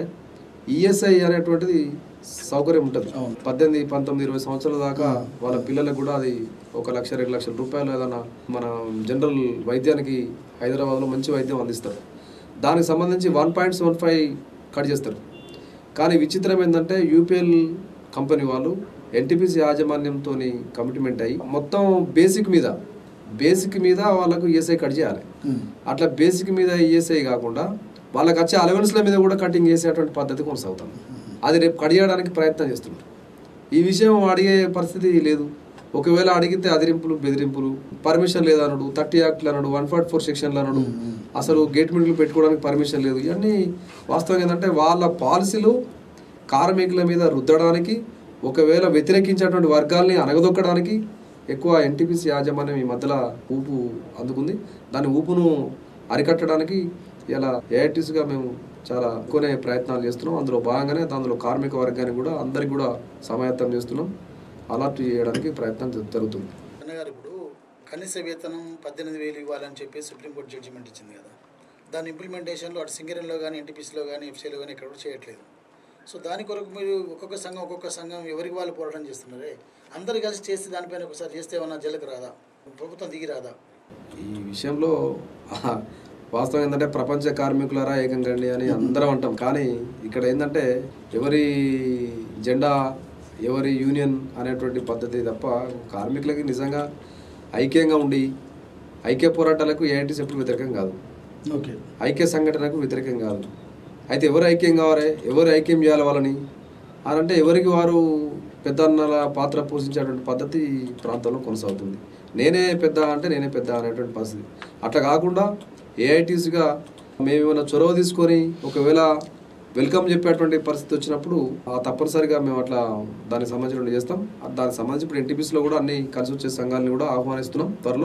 ఈఎస్ఐ అనేటువంటిది సౌకర్యం ఉంటుంది పద్దెనిమిది పంతొమ్మిది ఇరవై సంవత్సరాల దాకా వాళ్ళ పిల్లలకు కూడా అది ఒక లక్ష రెండు లక్షల రూపాయలు ఏదైనా మన జనరల్ వైద్యానికి హైదరాబాద్లో మంచి వైద్యం అందిస్తారు దానికి సంబంధించి one point seven five cut చేస్తారు కానీ విచిత్రం ఏంటంటే యూపీఎల్ కంపెనీ వాళ్ళు ఎన్టీపీసీ యాజమాన్యంతో కమిట్మెంట్ అయ్యి మొత్తం బేసిక్ మీద బేసిక్ మీద వాళ్ళకు ఈఎస్ఐ కట్ చేయాలి అట్లా బేసిక్ మీద ఈఎస్ఐ కాకుండా వాళ్ళకి వచ్చే అలవెన్స్ల మీద కూడా కటింగ్ చేసేటువంటి పద్ధతి కొనసాగుతుంది అది రేపు కట్ చేయడానికి ప్రయత్నం చేస్తున్నారు ఈ విషయం అడిగే పరిస్థితి లేదు ఒకవేళ అడిగితే అదిరింపులు బెదిరింపులు పర్మిషన్ లేదన్నాడు థర్టీ యాక్ట్లు అన్నాడు వన్ ఫార్టీ ఫోర్ సెక్షన్లు అన్నాడు అసలు గేట్ మీటింగ్లు పెట్టుకోవడానికి పర్మిషన్ లేదు ఇవన్నీ వాస్తవం ఏంటంటే వాళ్ళ పాలసీలు కార్మికుల మీద రుద్దడానికి ఒకవేళ వ్యతిరేకించేటువంటి వర్గాల్ని అనగదొక్కడానికి ఎక్కువ ఎన్టీపీసీ యాజమాన్యం ఈ మధ్యలో ఊపు అందుకుంది దాని ఊపును అరికట్టడానికి ఇలా ఏఐటీసీగా మేము చాలా ఎక్కువనే ప్రయత్నాలు చేస్తున్నాం అందులో భాగంగానే అందులో కార్మిక వర్గానికి కూడా అందరికి కూడా సమాయత్తం చేస్తున్నాం అలర్ట్ చేయడానికి ప్రయత్నం జ- జరుగుతుంది అన్నగారు ఇప్పుడు కనీస వేతనం పద్దెనిమిది వేలు ఇవ్వాలని చెప్పి సుప్రీంకోర్టు జడ్జిమెంట్ ఇచ్చింది కదా దాని ఇంప్లిమెంటేషన్లో అటు సింగరేణిలో కానీ ఎన్టీపీసీలో కానీ ఎఫ్సీలో కానీ ఎక్కడ కూడా చేయట్లేదు సో దాని కొరకు మీరు ఒక్కొక్క సంఘం ఒక్కొక్క సంఘం ఎవరికి వాళ్ళు పోరాటం చేస్తున్నారే అందరు కలిసి చేసి దానిపైన ఒకసారి చేస్తే ఏమన్నా జల్లకు రాదా ప్రభుత్వం దిగి రాదా ఈ విషయంలో ఆహా, వాస్తవం ఏంటంటే ప్రపంచ కార్మికులరా ఏకంగండి అని అందరం అంటాం కానీ ఇక్కడ ఏంటంటే ఎవరి జెండా ఎవరి యూనియన్ అనేటువంటి పద్ధతి తప్ప కార్మికులకి నిజంగా ఐక్యంగా ఉండి ఐక్య పోరాటాలకు ఏఐటీస్ ఎప్పుడు వ్యతిరేకం కాదు ఓకే ఐక్య సంఘటనకు వ్యతిరేకం కాదు అయితే ఎవరు ఐక్యం కావాలి ఎవరు ఐక్యం చేయాలి వాళ్ళని అని అంటే ఎవరికి వారు పెద్దన్నల పాత్ర పోషించేటువంటి పద్ధతి ఈ ప్రాంతంలో కొనసాగుతుంది నేనే పెద్ద అంటే నేనే పెద్ద అనేటువంటి పరిస్థితి అట్లా కాకుండా ఏఐటీసీగా మేము ఏమైనా చొరవ తీసుకొని ఒకవేళ వెల్కమ్ చెప్పేటువంటి పరిస్థితి వచ్చినప్పుడు ఆ తప్పనిసరిగా మేము అట్లా దానికి సంబంధించిన చేస్తాం ఆ దానికి సంబంధించి ఇప్పుడు ఎన్టీపీసీలో కూడా అన్ని కలిసి వచ్చే సంఘాలని కూడా ఆహ్వానిస్తున్నాం త్వరలో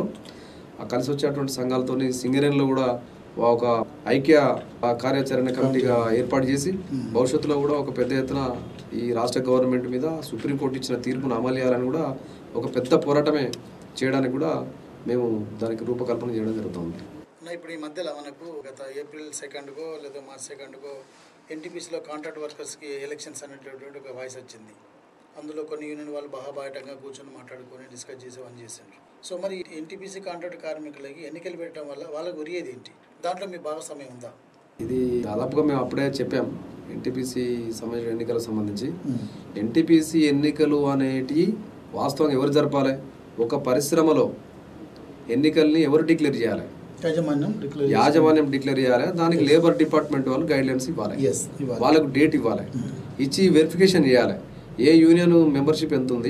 ఆ కలిసి వచ్చేటువంటి సంఘాలతోని సింగరేణిలో కూడా ఒక ఐక్య ఆ, కార్యాచరణ కమిటీగా ఏర్పాటు చేసి భవిష్యత్తులో కూడా ఒక పెద్ద ఎత్తున ఈ రాష్ట్ర గవర్నమెంట్ మీద సుప్రీంకోర్టు ఇచ్చిన తీర్పును అమలు చేయాలని కూడా ఒక పెద్ద పోరాటమే చేయడానికి కూడా మేము దానికి రూపకల్పన చేయడం జరుగుతుంది అన్న ఇప్పుడు ఈ మధ్యలో మనకు గత ఏప్రిల్ సెకండ్కో లేదా మార్చ్ సెకండ్కో ఎన్టీపీసీలో కాంట్రాక్ట్ వర్కర్స్కి ఎలక్షన్స్ అనేటటువంటి ఒక వాయిస్ వచ్చింది అందులో కొన్ని యూనియన్ వాళ్ళు బాహాబాయటంగా కూర్చొని మాట్లాడుకొని డిస్కస్ చేసి పని చేసిండ్రు సో మరి ఎన్టీపీసీ కాంట్రాక్ట్ కార్మికులకి ఎన్నికలు పెట్టడం వల్ల వాళ్ళకు ఉరియేది ఏంటి దాంట్లో మీ భాగస్వామ్యం ఉందా ఇది దాదాపుగా మేము అప్పుడే చెప్పాం ఎన్టీపీసీ సంబంధించిన ఎన్నికలకు సంబంధించి ఎన్టీపీసీ ఎన్నికలు అనేటివి వాస్తవంగా ఎవరు జరపాలి ఒక పరిశ్రమలో ఎన్నికల్ని ఎవరు డిక్లేర్ చేయాలి యాజమాన్యం డిక్లేర్ యాజమాన్యం డిక్లేర్ చేయాలి దానికి లేబర్ డిపార్ట్మెంట్ వాళ్ళు గైడ్ లైన్స్ ఇవ్వాలి Yes, ఇవ్వాలి. వాళ్ళకు డేట్ ఇవ్వాలి ఇచ్చి వెరిఫికేషన్ చేయాలి ఏ యూనియన్ మెంబర్షిప్ ఎంత ఉంది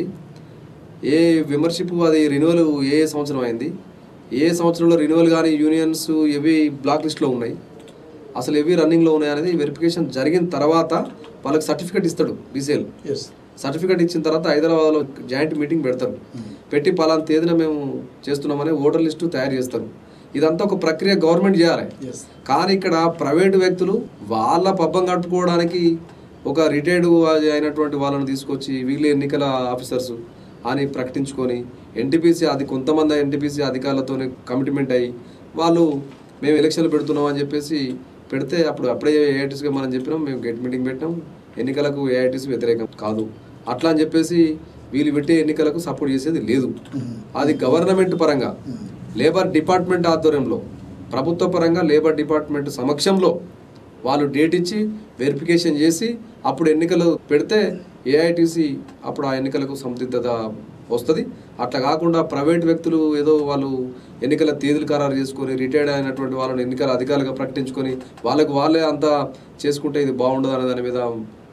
ఏ మెంబర్షిప్ అది రెన్యువల్ ఏ సంవత్సరం అయింది ఏ సంవత్సరంలో రెన్యువల్ కానీ యూనియన్స్ ఎవి బ్లాక్ లిస్ట్లో ఉన్నాయి అసలు ఎవి రన్నింగ్లో ఉన్నాయి అనేది వెరిఫికేషన్ జరిగిన తర్వాత వాళ్ళకి సర్టిఫికేట్ ఇస్తాడు బీసీఎల్ ఎస్ సర్టిఫికేట్ ఇచ్చిన తర్వాత హైదరాబాద్లో జాయింట్ మీటింగ్ పెడతారు పెట్టి పలానా తేదీన మేము చేస్తున్నామని ఓటర్ లిస్టు తయారు చేస్తారు ఇదంతా ఒక ప్రక్రియ గవర్నమెంట్ చేయాలి ఎస్ కానీ ఇక్కడ ప్రైవేటు వ్యక్తులు వాళ్ళ పబ్బం కట్టుకోవడానికి ఒక రిటైర్డ్ అయినటువంటి వాళ్ళని తీసుకొచ్చి వీళ్ళే ఎన్నికల ఆఫీసర్స్ అని ప్రకటించుకొని ఎన్టీపీసీ అది కొంతమంది ఎన్టీపీసీ అధికారులతో కమిట్మెంట్ అయ్యి వాళ్ళు మేము ఎలక్షన్లు పెడుతున్నాం అని చెప్పేసి పెడితే అప్పుడు అప్పుడే ఏఐటీసీగా మనం చెప్పినాం మేము గెట్ మీటింగ్ పెట్టినాం ఎన్నికలకు ఏఐటీసీ వ్యతిరేకం కాదు అట్లా అని చెప్పేసి వీళ్ళు పెట్టే ఎన్నికలకు సపోర్ట్ చేసేది లేదు అది గవర్నమెంట్ పరంగా లేబర్ డిపార్ట్మెంట్ ఆధ్వర్యంలో ప్రభుత్వ పరంగా లేబర్ డిపార్ట్మెంట్ సమక్షంలో వాళ్ళు డేట్ ఇచ్చి వెరిఫికేషన్ చేసి అప్పుడు ఎన్నికలు పెడితే ఏఐటీసీ అప్పుడు ఆ ఎన్నికలకు సందిగ్ధత వస్తుంది అట్లా కాకుండా ప్రైవేట్ వ్యక్తులు ఏదో వాళ్ళు ఎన్నికల తేదీలు ఖరారు చేసుకొని రిటైర్డ్ అయినటువంటి వాళ్ళని ఎన్నికల అధికారులుగా ప్రకటించుకొని వాళ్ళకు వాళ్ళే అంతా చేసుకుంటే ఇది బాగుండదు అనే దాని మీద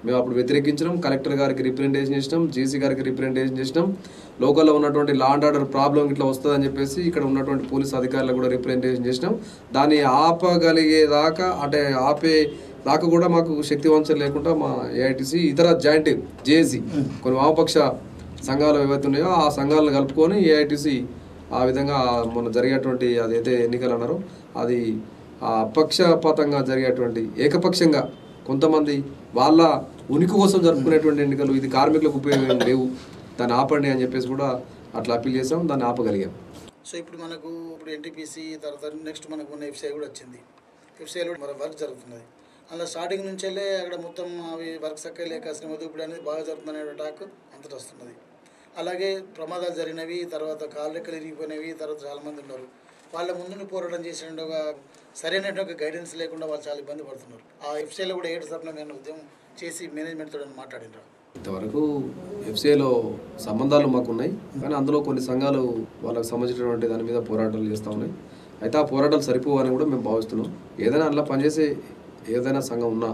మేము అప్పుడు వ్యతిరేకించినాం కలెక్టర్ గారికి రిప్రజెంటేషన్ చేసినాం జేసీ గారికి రిప్రజెంటేషన్ చేసినాం లోకల్లో ఉన్నటువంటి లా అండ్ ఆర్డర్ ప్రాబ్లం ఇట్లా వస్తుందని చెప్పేసి ఇక్కడ ఉన్నటువంటి పోలీస్ అధికారులకు కూడా రిప్రజెంటేషన్ చేసినాం దాన్ని ఆపగలిగేదాకా అంటే ఆపే దాకా కూడా మాకు శక్తివంచం లేకుండా మా ఏఐటీసీ ఇతర జాయింట్ జేఏసీ కొన్ని వామపక్ష సంఘాలు ఏవైతే ఉన్నాయో ఆ సంఘాలను కలుపుకొని ఏఐటీసీ ఆ విధంగా మొన్న జరిగేటువంటి అదైతే ఎన్నికలు అన్నారో అది ఆ పక్షపాతంగా జరిగేటువంటి ఏకపక్షంగా కొంతమంది వాళ్ళ ఉనికి కోసం జరుపుకునేటువంటి ఎన్నికలు ఇది కార్మికులకు ఉపయోగం లేవు దాన్ని ఆపండి అని చెప్పేసి కూడా అట్లా అప్పీల్ చేసాం దాన్ని ఆపగలిగాం సో ఇప్పుడు మనకు ఇప్పుడు ఎన్టీపీసీ తర్వాత నెక్స్ట్ మనకు ఉన్న ఎఫ్సీఐ కూడా వచ్చింది ఎఫ్సీఐలో మన వర్క్ జరుగుతున్నది అందులో స్టార్టింగ్ నుంచి వెళ్ళే అక్కడ మొత్తం అవి వర్క్ సక్క లేక శ్రమ దోపిడీ అనేది బాగా జరుగుతుందనే టాక్ అంతటా వస్తున్నది అలాగే ప్రమాదాలు జరిగినవి తర్వాత కాళ్ళు రెక్కలు ఇరిగిపోయినవి తర్వాత చాలామంది ఉన్నారు వాళ్ళ ముందు పోరాటం చేసిన ఒక సరైనటువంటి గైడెన్స్ లేకుండా వాళ్ళు చాలా ఇబ్బంది పడుతున్నారు ఆ ఎఫ్సీఐలో కూడా ఏడు సప్న మేము ఉద్యమం చేసి మేనేజ్మెంట్తో మాట్లాడినారు ఇంతవరకు ఎఫ్సీఐలో సంబంధాలు మాకు ఉన్నాయి కానీ అందులో కొన్ని సంఘాలు వాళ్ళకి సంబంధించినటువంటి దాని మీద పోరాటాలు చేస్తూ ఉన్నాయి అయితే ఆ పోరాటాలు సరిపోవు అని కూడా మేము భావిస్తున్నాం ఏదైనా అందులో పనిచేసే ఏదైనా సంఘం ఉన్నా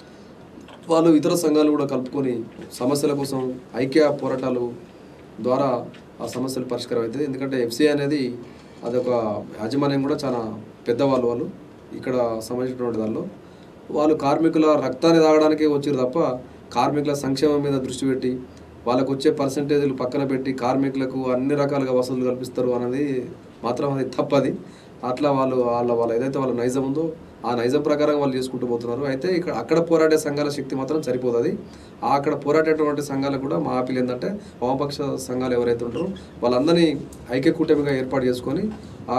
వాళ్ళు ఇతర సంఘాలు కూడా కలుపుకొని సమస్యల కోసం ఐక్య పోరాటాలు ద్వారా ఆ సమస్యలు పరిష్కారం అవుతుంది ఎందుకంటే ఎఫ్సీఐ అనేది అదొక యాజమాన్యం కూడా చాలా పెద్దవాళ్ళు వాళ్ళు ఇక్కడ సంబంధించినటువంటి దానిలో వాళ్ళు కార్మికుల రక్తాన్ని తాగడానికి వచ్చారు తప్ప కార్మికుల సంక్షేమం మీద దృష్టి పెట్టి వాళ్ళకు వచ్చే పర్సంటేజ్లు పక్కన పెట్టి కార్మికులకు అన్ని రకాలుగా వసతులు కల్పిస్తారు అనేది మాత్రం అది తప్పది అట్లా వాళ్ళు వాళ్ళ వాళ్ళ ఏదైతే వాళ్ళ నైజం ఉందో ఆ నైజం ప్రకారం వాళ్ళు చేసుకుంటూ పోతున్నారు అయితే ఇక్కడ అక్కడ పోరాడే సంఘాల శక్తి మాత్రం సరిపోతుంది ఆ అక్కడ పోరాడేటువంటి సంఘాలకు కూడా మా అప్పీల్ ఏంటంటే వామపక్ష సంఘాలు ఎవరైతే ఉంటారో వాళ్ళందరినీ ఐక్య కూటమిగా ఏర్పాటు చేసుకొని ఆ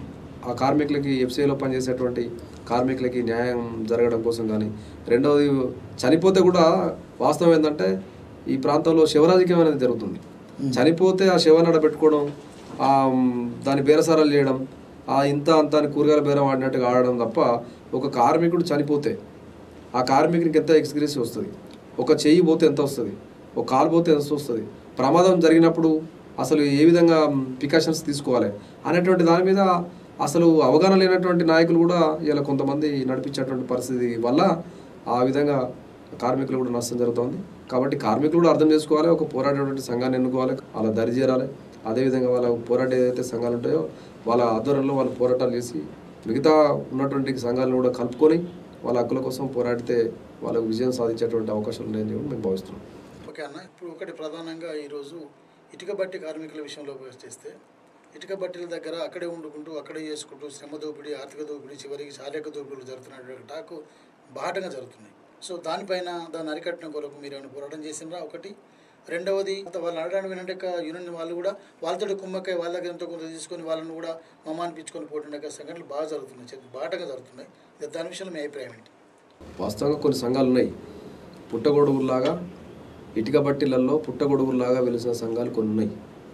ఆ కార్మికులకి ఎఫ్సీఐలో పనిచేసేటువంటి కార్మికులకి న్యాయం జరగడం కోసం కానీ రెండవది చనిపోతే కూడా వాస్తవం ఏంటంటే ఈ ప్రాంతంలో శివరాజకీయం అనేది జరుగుతుంది చనిపోతే ఆ శివ పెట్టుకోవడం ఆ మ్, దాని బేరసారాలు చేయడం ఆ ఇంత అంత అని కూరగాయల బేరం ఆడినట్టుగా ఆడడం తప్ప ఒక కార్మికుడు చనిపోతే ఆ కార్మికునికి ఎంత ఎక్స్గ్రెస్ వస్తుంది ఒక చెయ్యి పోతే ఎంత వస్తుంది ఒక కాలు పోతే ఎంత వస్తుంది ప్రమాదం జరిగినప్పుడు అసలు ఏ విధంగా ప్రికాషన్స్ తీసుకోవాలి అనేటువంటి దాని మీద అసలు అవగాహన లేనటువంటి నాయకులు కూడా ఇలా కొంతమంది నడిపించేటువంటి పరిస్థితి వల్ల ఆ విధంగా కార్మికులు కూడా నష్టం జరుగుతుంది కాబట్టి కార్మికులు కూడా అర్థం చేసుకోవాలి ఒక పోరాడేటువంటి సంఘాన్ని ఎన్నుకోవాలి వాళ్ళ దరి చేరాలి అదేవిధంగా వాళ్ళ పోరాటే ఏదైతే సంఘాలు ఉంటాయో వాళ్ళ ఆధ్వర్యంలో వాళ్ళు పోరాటాలు చేసి మిగతా ఉన్నటువంటి సంఘాలను కూడా కలుపుకొని వాళ్ళ హక్కుల కోసం పోరాడితే వాళ్ళకు విజయం సాధించేటువంటి అవకాశాలు ఉన్నాయని చెప్పి మేము భావిస్తున్నాం ఓకే అన్న ఇప్పుడు ఒకటి ప్రధానంగా ఈరోజు ఇటుక బట్టి కార్మికుల విషయంలో చేస్తే ఇటుక బట్టీల దగ్గర అక్కడే వండుకుంటూ అక్కడే చేసుకుంటూ శ్రమ దోపిడీ ఆర్థిక దోపిడీ చివరికి శారీరక దోపిడీలు జరుగుతున్నటువంటి టాకు బాటంగా జరుగుతున్నాయి సో దానిపైన దాన్ని అరికట్టడం కొరకు మీరు ఏమైనా పోరాటం చేసినరా ఒకటి రెండవది వాళ్ళు అడగడానికి వినంటే యూనియన్ వాళ్ళు కూడా వాళ్ళతో కుమ్మక్కై వాళ్ళ దగ్గర ఎంతో కొంత తీసుకొని వాళ్ళని కూడా మమానిపించుకొని పోతుండే సంఘటనలు బాగా జరుగుతున్నాయి చాలా బాటంగా జరుగుతున్నాయి దాని విషయంలో మీ అభిప్రాయం ఏంటి వాస్తవంగా కొన్ని సంఘాలు ఉన్నాయి పుట్టగొడుగుల్లాగా ఇటుక బట్టీలలో పుట్టగొడుగుల్లాగా వెలిసిన సంఘాలు కొన్ని ఉన్నాయి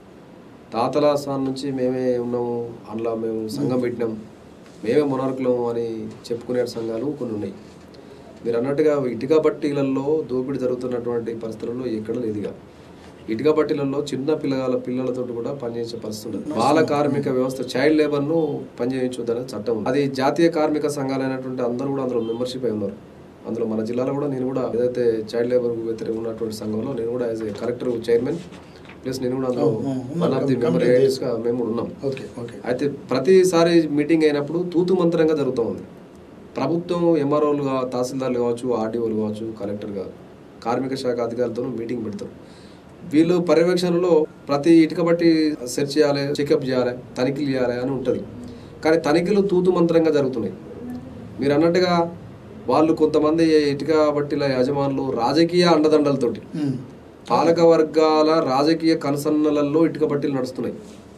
తాతల స్థానం నుంచి మేమే ఉన్నాము అందులో మేము సంఘం పెట్టినాం మేమే మొనార్కులము అని చెప్పుకునే సంఘాలు కొన్ని ఉన్నాయి మీరు అన్నట్టుగా ఇటుక బట్టీలలో దోపిడీ జరుగుతున్నటువంటి పరిస్థితులలో ఎక్కడ లేదుగా ఇటుక బట్టీలలో చిన్న పిల్లల పిల్లలతో కూడా పనిచేసే పరిస్థితి ఉండదు బాల కార్మిక వ్యవస్థ చైల్డ్ లేబర్ను పనిచేయించొద్దనే చట్టం ఉంది అది జాతీయ కార్మిక సంఘాలైనటువంటి అందరూ కూడా అందులో మెంబర్షిప్ అయి ఉన్నారు అందులో మన జిల్లాలో కూడా నేను కూడా ఏదైతే చైల్డ్ లేబర్ వ్యతిరేకంగా ఉన్నటువంటి సంఘంలో నేను కూడా as a collector chairman plus నేను కూడా అందులో వన్ ఆఫ్ ది మెంబర్ గా మేము కూడా ఉన్నాం ఓకే ఓకే అయితే ప్రతిసారి మీటింగ్ అయినప్పుడు తూతు మంత్రంగా జరుగుతూ ఉంది ప్రభుత్వం ఎంఆర్ఓలు కా తహసీల్దార్లు కావచ్చు ఆర్డీఓలు కావచ్చు కలెక్టర్ గా కార్మిక శాఖ అధికారులతో మీటింగ్ పెడతారు వీళ్ళు పర్యవేక్షణలో ప్రతి ఇటుక బట్టి సెర్చ్ చేయాలి చెకప్ చేయాలి తనిఖీలు చేయాలి అని ఉంటుంది కానీ తనిఖీలు తూతు మంత్రంగా జరుగుతున్నాయి మీరు అన్నట్టుగా వాళ్ళు కొంతమంది ఇటుక బట్టిల యజమానులు రాజకీయ అండదండలతోటి పాలక వర్గాల రాజకీయ కనుసన్నలలో ఇటుక బట్టీలు నడుస్తున్నాయి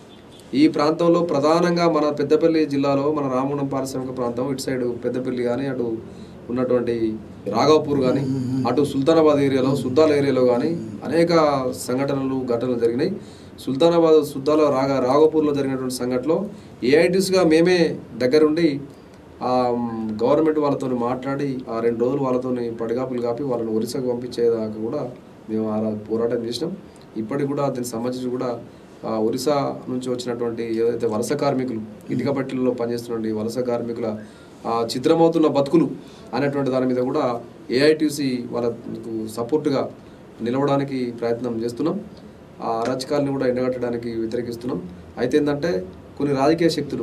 ఈ ప్రాంతంలో ప్రధానంగా మన పెద్దపల్లి జిల్లాలో మన రామగుండం పారిశ్రామిక ప్రాంతం ఇటు సైడ్ పెద్దపల్లి కానీ అటు ఉన్నటువంటి రాఘవపూర్ కానీ అటు సుల్తానాబాద్ ఏరియాలో సుద్దాల ఏరియాలో కానీ అనేక సంఘటనలు ఘటనలు జరిగినాయి సుల్తానాబాద్ సుద్దాల రాగ రాఘవపూర్లో జరిగినటువంటి సంఘటనలో ఏఐటీస్గా మేమే దగ్గరుండి ఆ గవర్నమెంట్ వాళ్ళతో మాట్లాడి ఆ రెండు రోజులు వాళ్ళతో పడిగాపులు కాపి వాళ్ళని ఒరిస్సాకు పంపించేదాకా కూడా మేము ఆ రా- పోరాటం చేసినాం ఇప్పటికి కూడా దీనికి సంబంధించి కూడా ఆ ఒరిస్సా నుంచి వచ్చినటువంటి ఏదైతే వలస కార్మికులు ఇటుక పట్టిలలో పనిచేస్తున్నటువంటి వలస కార్మికుల ఆ చిత్రమవుతున్న బతుకులు అనేటువంటి దాని మీద కూడా ఏఐటీసీ వాళ్ళకు సపోర్ట్గా నిలవడానికి ప్రయత్నం చేస్తున్నాం ఆ అరాచకాలను కూడా ఎండగట్టడానికి వ్యతిరేకిస్తున్నాం అయితే ఏంటంటే కొన్ని రాజకీయ శక్తులు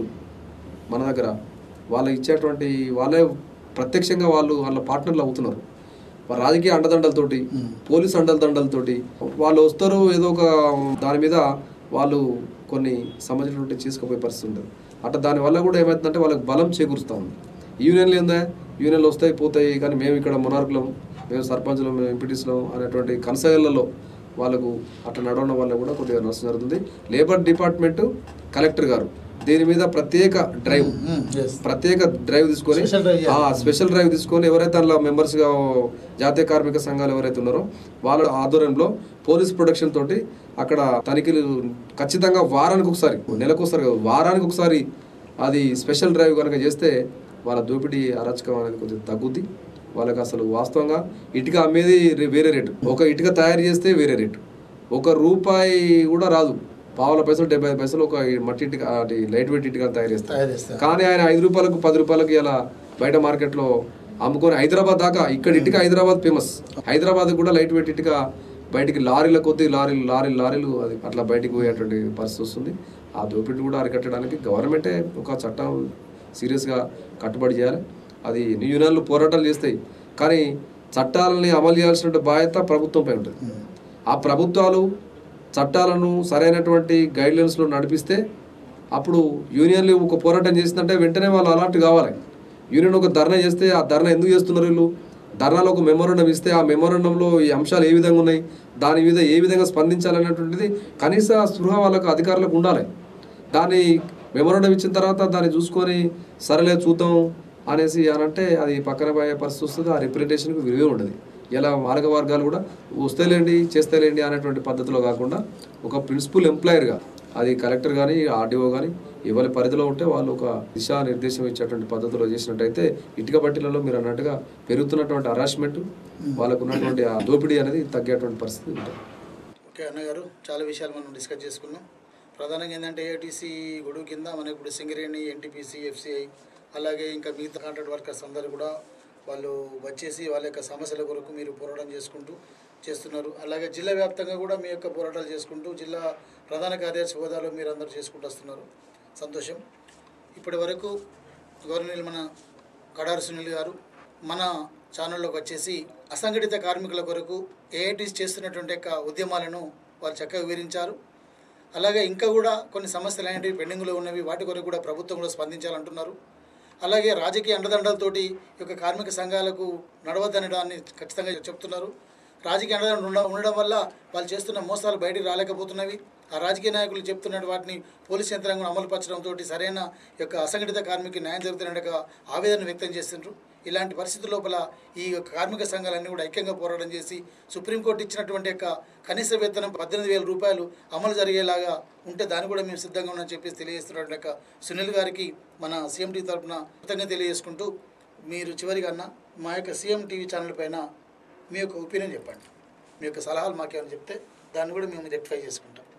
మన దగ్గర వాళ్ళు ఇచ్చేటువంటి వాళ్ళే ప్రత్యక్షంగా వాళ్ళు వాళ్ళ పార్ట్నర్లు అవుతున్నారు వాళ్ళ రాజకీయ అండదండలతోటి పోలీస్ అండదండలతోటి వాళ్ళు వస్తారు ఏదో ఒక దాని మీద వాళ్ళు కొన్ని సంబంధించినటువంటి తీసుకుపోయే పరిస్థితి ఉంటుంది అట్లా దానివల్ల కూడా ఏమవుతుందంటే వాళ్ళకి బలం చేకూరుస్తూ ఉంది యూనియన్లు ఏందా యూనియన్లు వస్తాయి పోతాయి కానీ మేము ఇక్కడ మొనార్కులం మేము సర్పంచ్లం మేము ఎంపీటీస్లం అనేటువంటి కనసగలలో వాళ్ళకు అట్లా నడవడం వల్ల కూడా కొద్దిగా నష్టం జరుగుతుంది లేబర్ డిపార్ట్మెంట్ కలెక్టర్ గారు దీని మీద ప్రత్యేక డ్రైవ్ ప్రత్యేక డ్రైవ్ తీసుకొని Special drive చేయాలి. ఆ స్పెషల్ డ్రైవ్ తీసుకొని ఎవరైతే అందులో మెంబర్స్గా జాతీయ కార్మిక సంఘాలు ఎవరైతే ఉన్నారో వాళ్ళ ఆధ్వర్యంలో పోలీస్ ప్రొటెక్షన్ తోటి అక్కడ తనిఖీలు ఖచ్చితంగా వారానికి ఒకసారి నెలకు ఒకసారి కాదు, వారానికి ఒకసారి అది స్పెషల్ డ్రైవ్ కనుక చేస్తే వాళ్ళ దోపిడీ అరాచకం అనేది కొంచెం తగ్గుద్ది వాళ్ళకి అసలు వాస్తవంగా ఇటుక అమ్మేది రే- వేరే రేటు ఒక ఇటుక తయారు చేస్తే వేరే రేటు ఒక రూపాయి కూడా రాదు పావుల పైసలు డెబ్బై ఐదు పైసలు ఒక మట్టి ఇటుక అది లైట్ వెయిట్ ఇటుక తయారు చేస్తారు తయారు చేస్తారు. కానీ ఆయన ఐదు రూపాయలకు పది రూపాయలకి ఇలా బయట మార్కెట్లో అమ్ముకొని హైదరాబాద్ దాకా ఇక్కడ ఇటుక హైదరాబాద్ ఫేమస్ హైదరాబాద్ కూడా లైట్ వెయిట్ ఇటుక బయటికి లారీల కొద్ది లారీలు లారీలు లారీలు అది అట్లా బయటికి పోయేటువంటి పరిస్థితి వస్తుంది ఆ దోపిడీ కూడా అరికట్టడానికి గవర్నమెంటే ఒక చట్టం సీరియస్గా కట్టుబడి చేయాలి అది యూనియన్లు పోరాటాలు చేస్తాయి కానీ చట్టాలని అమలు చేయాల్సిన బాధ్యత ప్రభుత్వంపై ఉంటుంది ఆ ప్రభుత్వాలు చట్టాలను సరైనటువంటి గైడ్లైన్స్లో నడిపిస్తే అప్పుడు యూనియన్లు ఒక పోరాటం చేసిందంటే వెంటనే వాళ్ళు అలర్ట్ కావాలి యూనియన్ ఒక ధర్నా చేస్తే ఆ ధర్నా ఎందుకు చేస్తున్నారు వీళ్ళు ధర్నాలో ఒక మెమోరండం ఇస్తే ఆ మెమోరండంలో ఈ అంశాలు ఏ విధంగా ఉన్నాయి దాని మీద ఏ విధంగా స్పందించాలనేటువంటిది కనీస స్పృహ వాళ్ళకు అధికారులకు ఉండాలి దాన్ని మెమోరండం ఇచ్చిన తర్వాత దాన్ని చూసుకొని సరేలే చూద్దాం అనేసి అని అంటే అది పక్కన పోయే పరిస్థితి వస్తుంది ఆ రిప్రజెంటేషన్కి విలువే ఉండదు ఇలా మార్గ వర్గాలు కూడా వస్తేలేండి చేస్తేలేండి అనేటువంటి పద్ధతిలో కాకుండా ఒక ప్రిన్సిపల్ ఎంప్లాయర్గా అది కలెక్టర్ కానీ ఆర్డీఓ కానీ ఎవరి పరిధిలో ఉంటే వాళ్ళు ఒక దిశా నిర్దేశం ఇచ్చేటువంటి పద్ధతిలో చేసినట్టయితే ఇటుక బట్టీలలో మీరు అన్నట్టుగా పెరుగుతున్నటువంటి హరాస్మెంట్ వాళ్ళకు ఉన్నటువంటి ఆ దోపిడీ అనేది తగ్గేటువంటి పరిస్థితి ఉంటుంది ఓకే అన్నగారు చాలా విషయాలు మనం డిస్కస్ చేసుకున్నాం ప్రధానంగా ఏంటంటే ఏఐటీసీ గొడుగు కింద మనకి ఇప్పుడు సింగరేణి ఎన్టీపీసీ ఎఫ్సిఐ అలాగే ఇంకా మిగతా కాంట్రాక్ట్ వర్కర్స్ అందరూ కూడా వాళ్ళు వచ్చేసి వాళ్ళ యొక్క సమస్యల కొరకు మీరు పోరాటం చేసుకుంటూ చేస్తున్నారు అలాగే జిల్లా వ్యాప్తంగా కూడా మీ యొక్క పోరాటాలు చేసుకుంటూ జిల్లా ప్రధాన కార్యదర్శి హోదాలో మీరు అందరూ చేసుకుంటూ వస్తున్నారు సంతోషం ఇప్పటి వరకు గవర్నర్ మన కడారి సునీల్ గారు మన ఛానల్లోకి వచ్చేసి అసంఘటిత కార్మికుల కొరకు ఏఐటీస్ చేస్తున్నటువంటి యొక్క ఉద్యమాలను వారు చక్కగా వివరించారు అలాగే ఇంకా కూడా కొన్ని సమస్యలు అనేవి పెండింగ్లో ఉన్నవి వాటి కొరకు కూడా ప్రభుత్వం కూడా స్పందించాలంటున్నారు అలాగే రాజకీయ అండదండలతోటి ఈ యొక్క కార్మిక సంఘాలకు నడవద్దనే దాన్ని ఖచ్చితంగా చెప్తున్నారు రాజకీయ అండదండలు ఉండ- ఉండడం వల్ల వాళ్ళు చేస్తున్న మోసాలు బయటికి రాలేకపోతున్నవి ఆ రాజకీయ నాయకులు చెప్తున్న వాటిని పోలీస్ యంత్రాంగం అమలుపరచడంతో సరైన ఈ యొక్క అసంఘటిత కార్మిక న్యాయం జరుగుతున్న యొక్క ఆవేదన వ్యక్తం చేస్తుండ్రు ఇలాంటి పరిస్థితుల లోపల ఈ యొక్క కార్మిక సంఘాలన్నీ కూడా ఐక్యంగా పోరాటం చేసి సుప్రీంకోర్టు ఇచ్చినటువంటి యొక్క కనీస వేతనం పద్దెనిమిది వేల రూపాయలు అమలు జరిగేలాగా ఉంటే దాన్ని కూడా మేము సిద్ధంగా ఉన్నామని చెప్పేసి తెలియజేస్తున్నటువంటి యొక్క సునీల్ గారికి మన సీఎంటీ తరఫున కృతజ్ఞత తెలియజేసుకుంటూ మీరు చివరిగా అన్న మా యొక్క సీఎం టీవీ ఛానల్ పైన మీ యొక్క ఒపీనియన్ చెప్పండి మీ యొక్క సలహాలు మాకేమైనా చెప్తే దాన్ని కూడా మేము రెక్టిఫై చేసుకుంటాం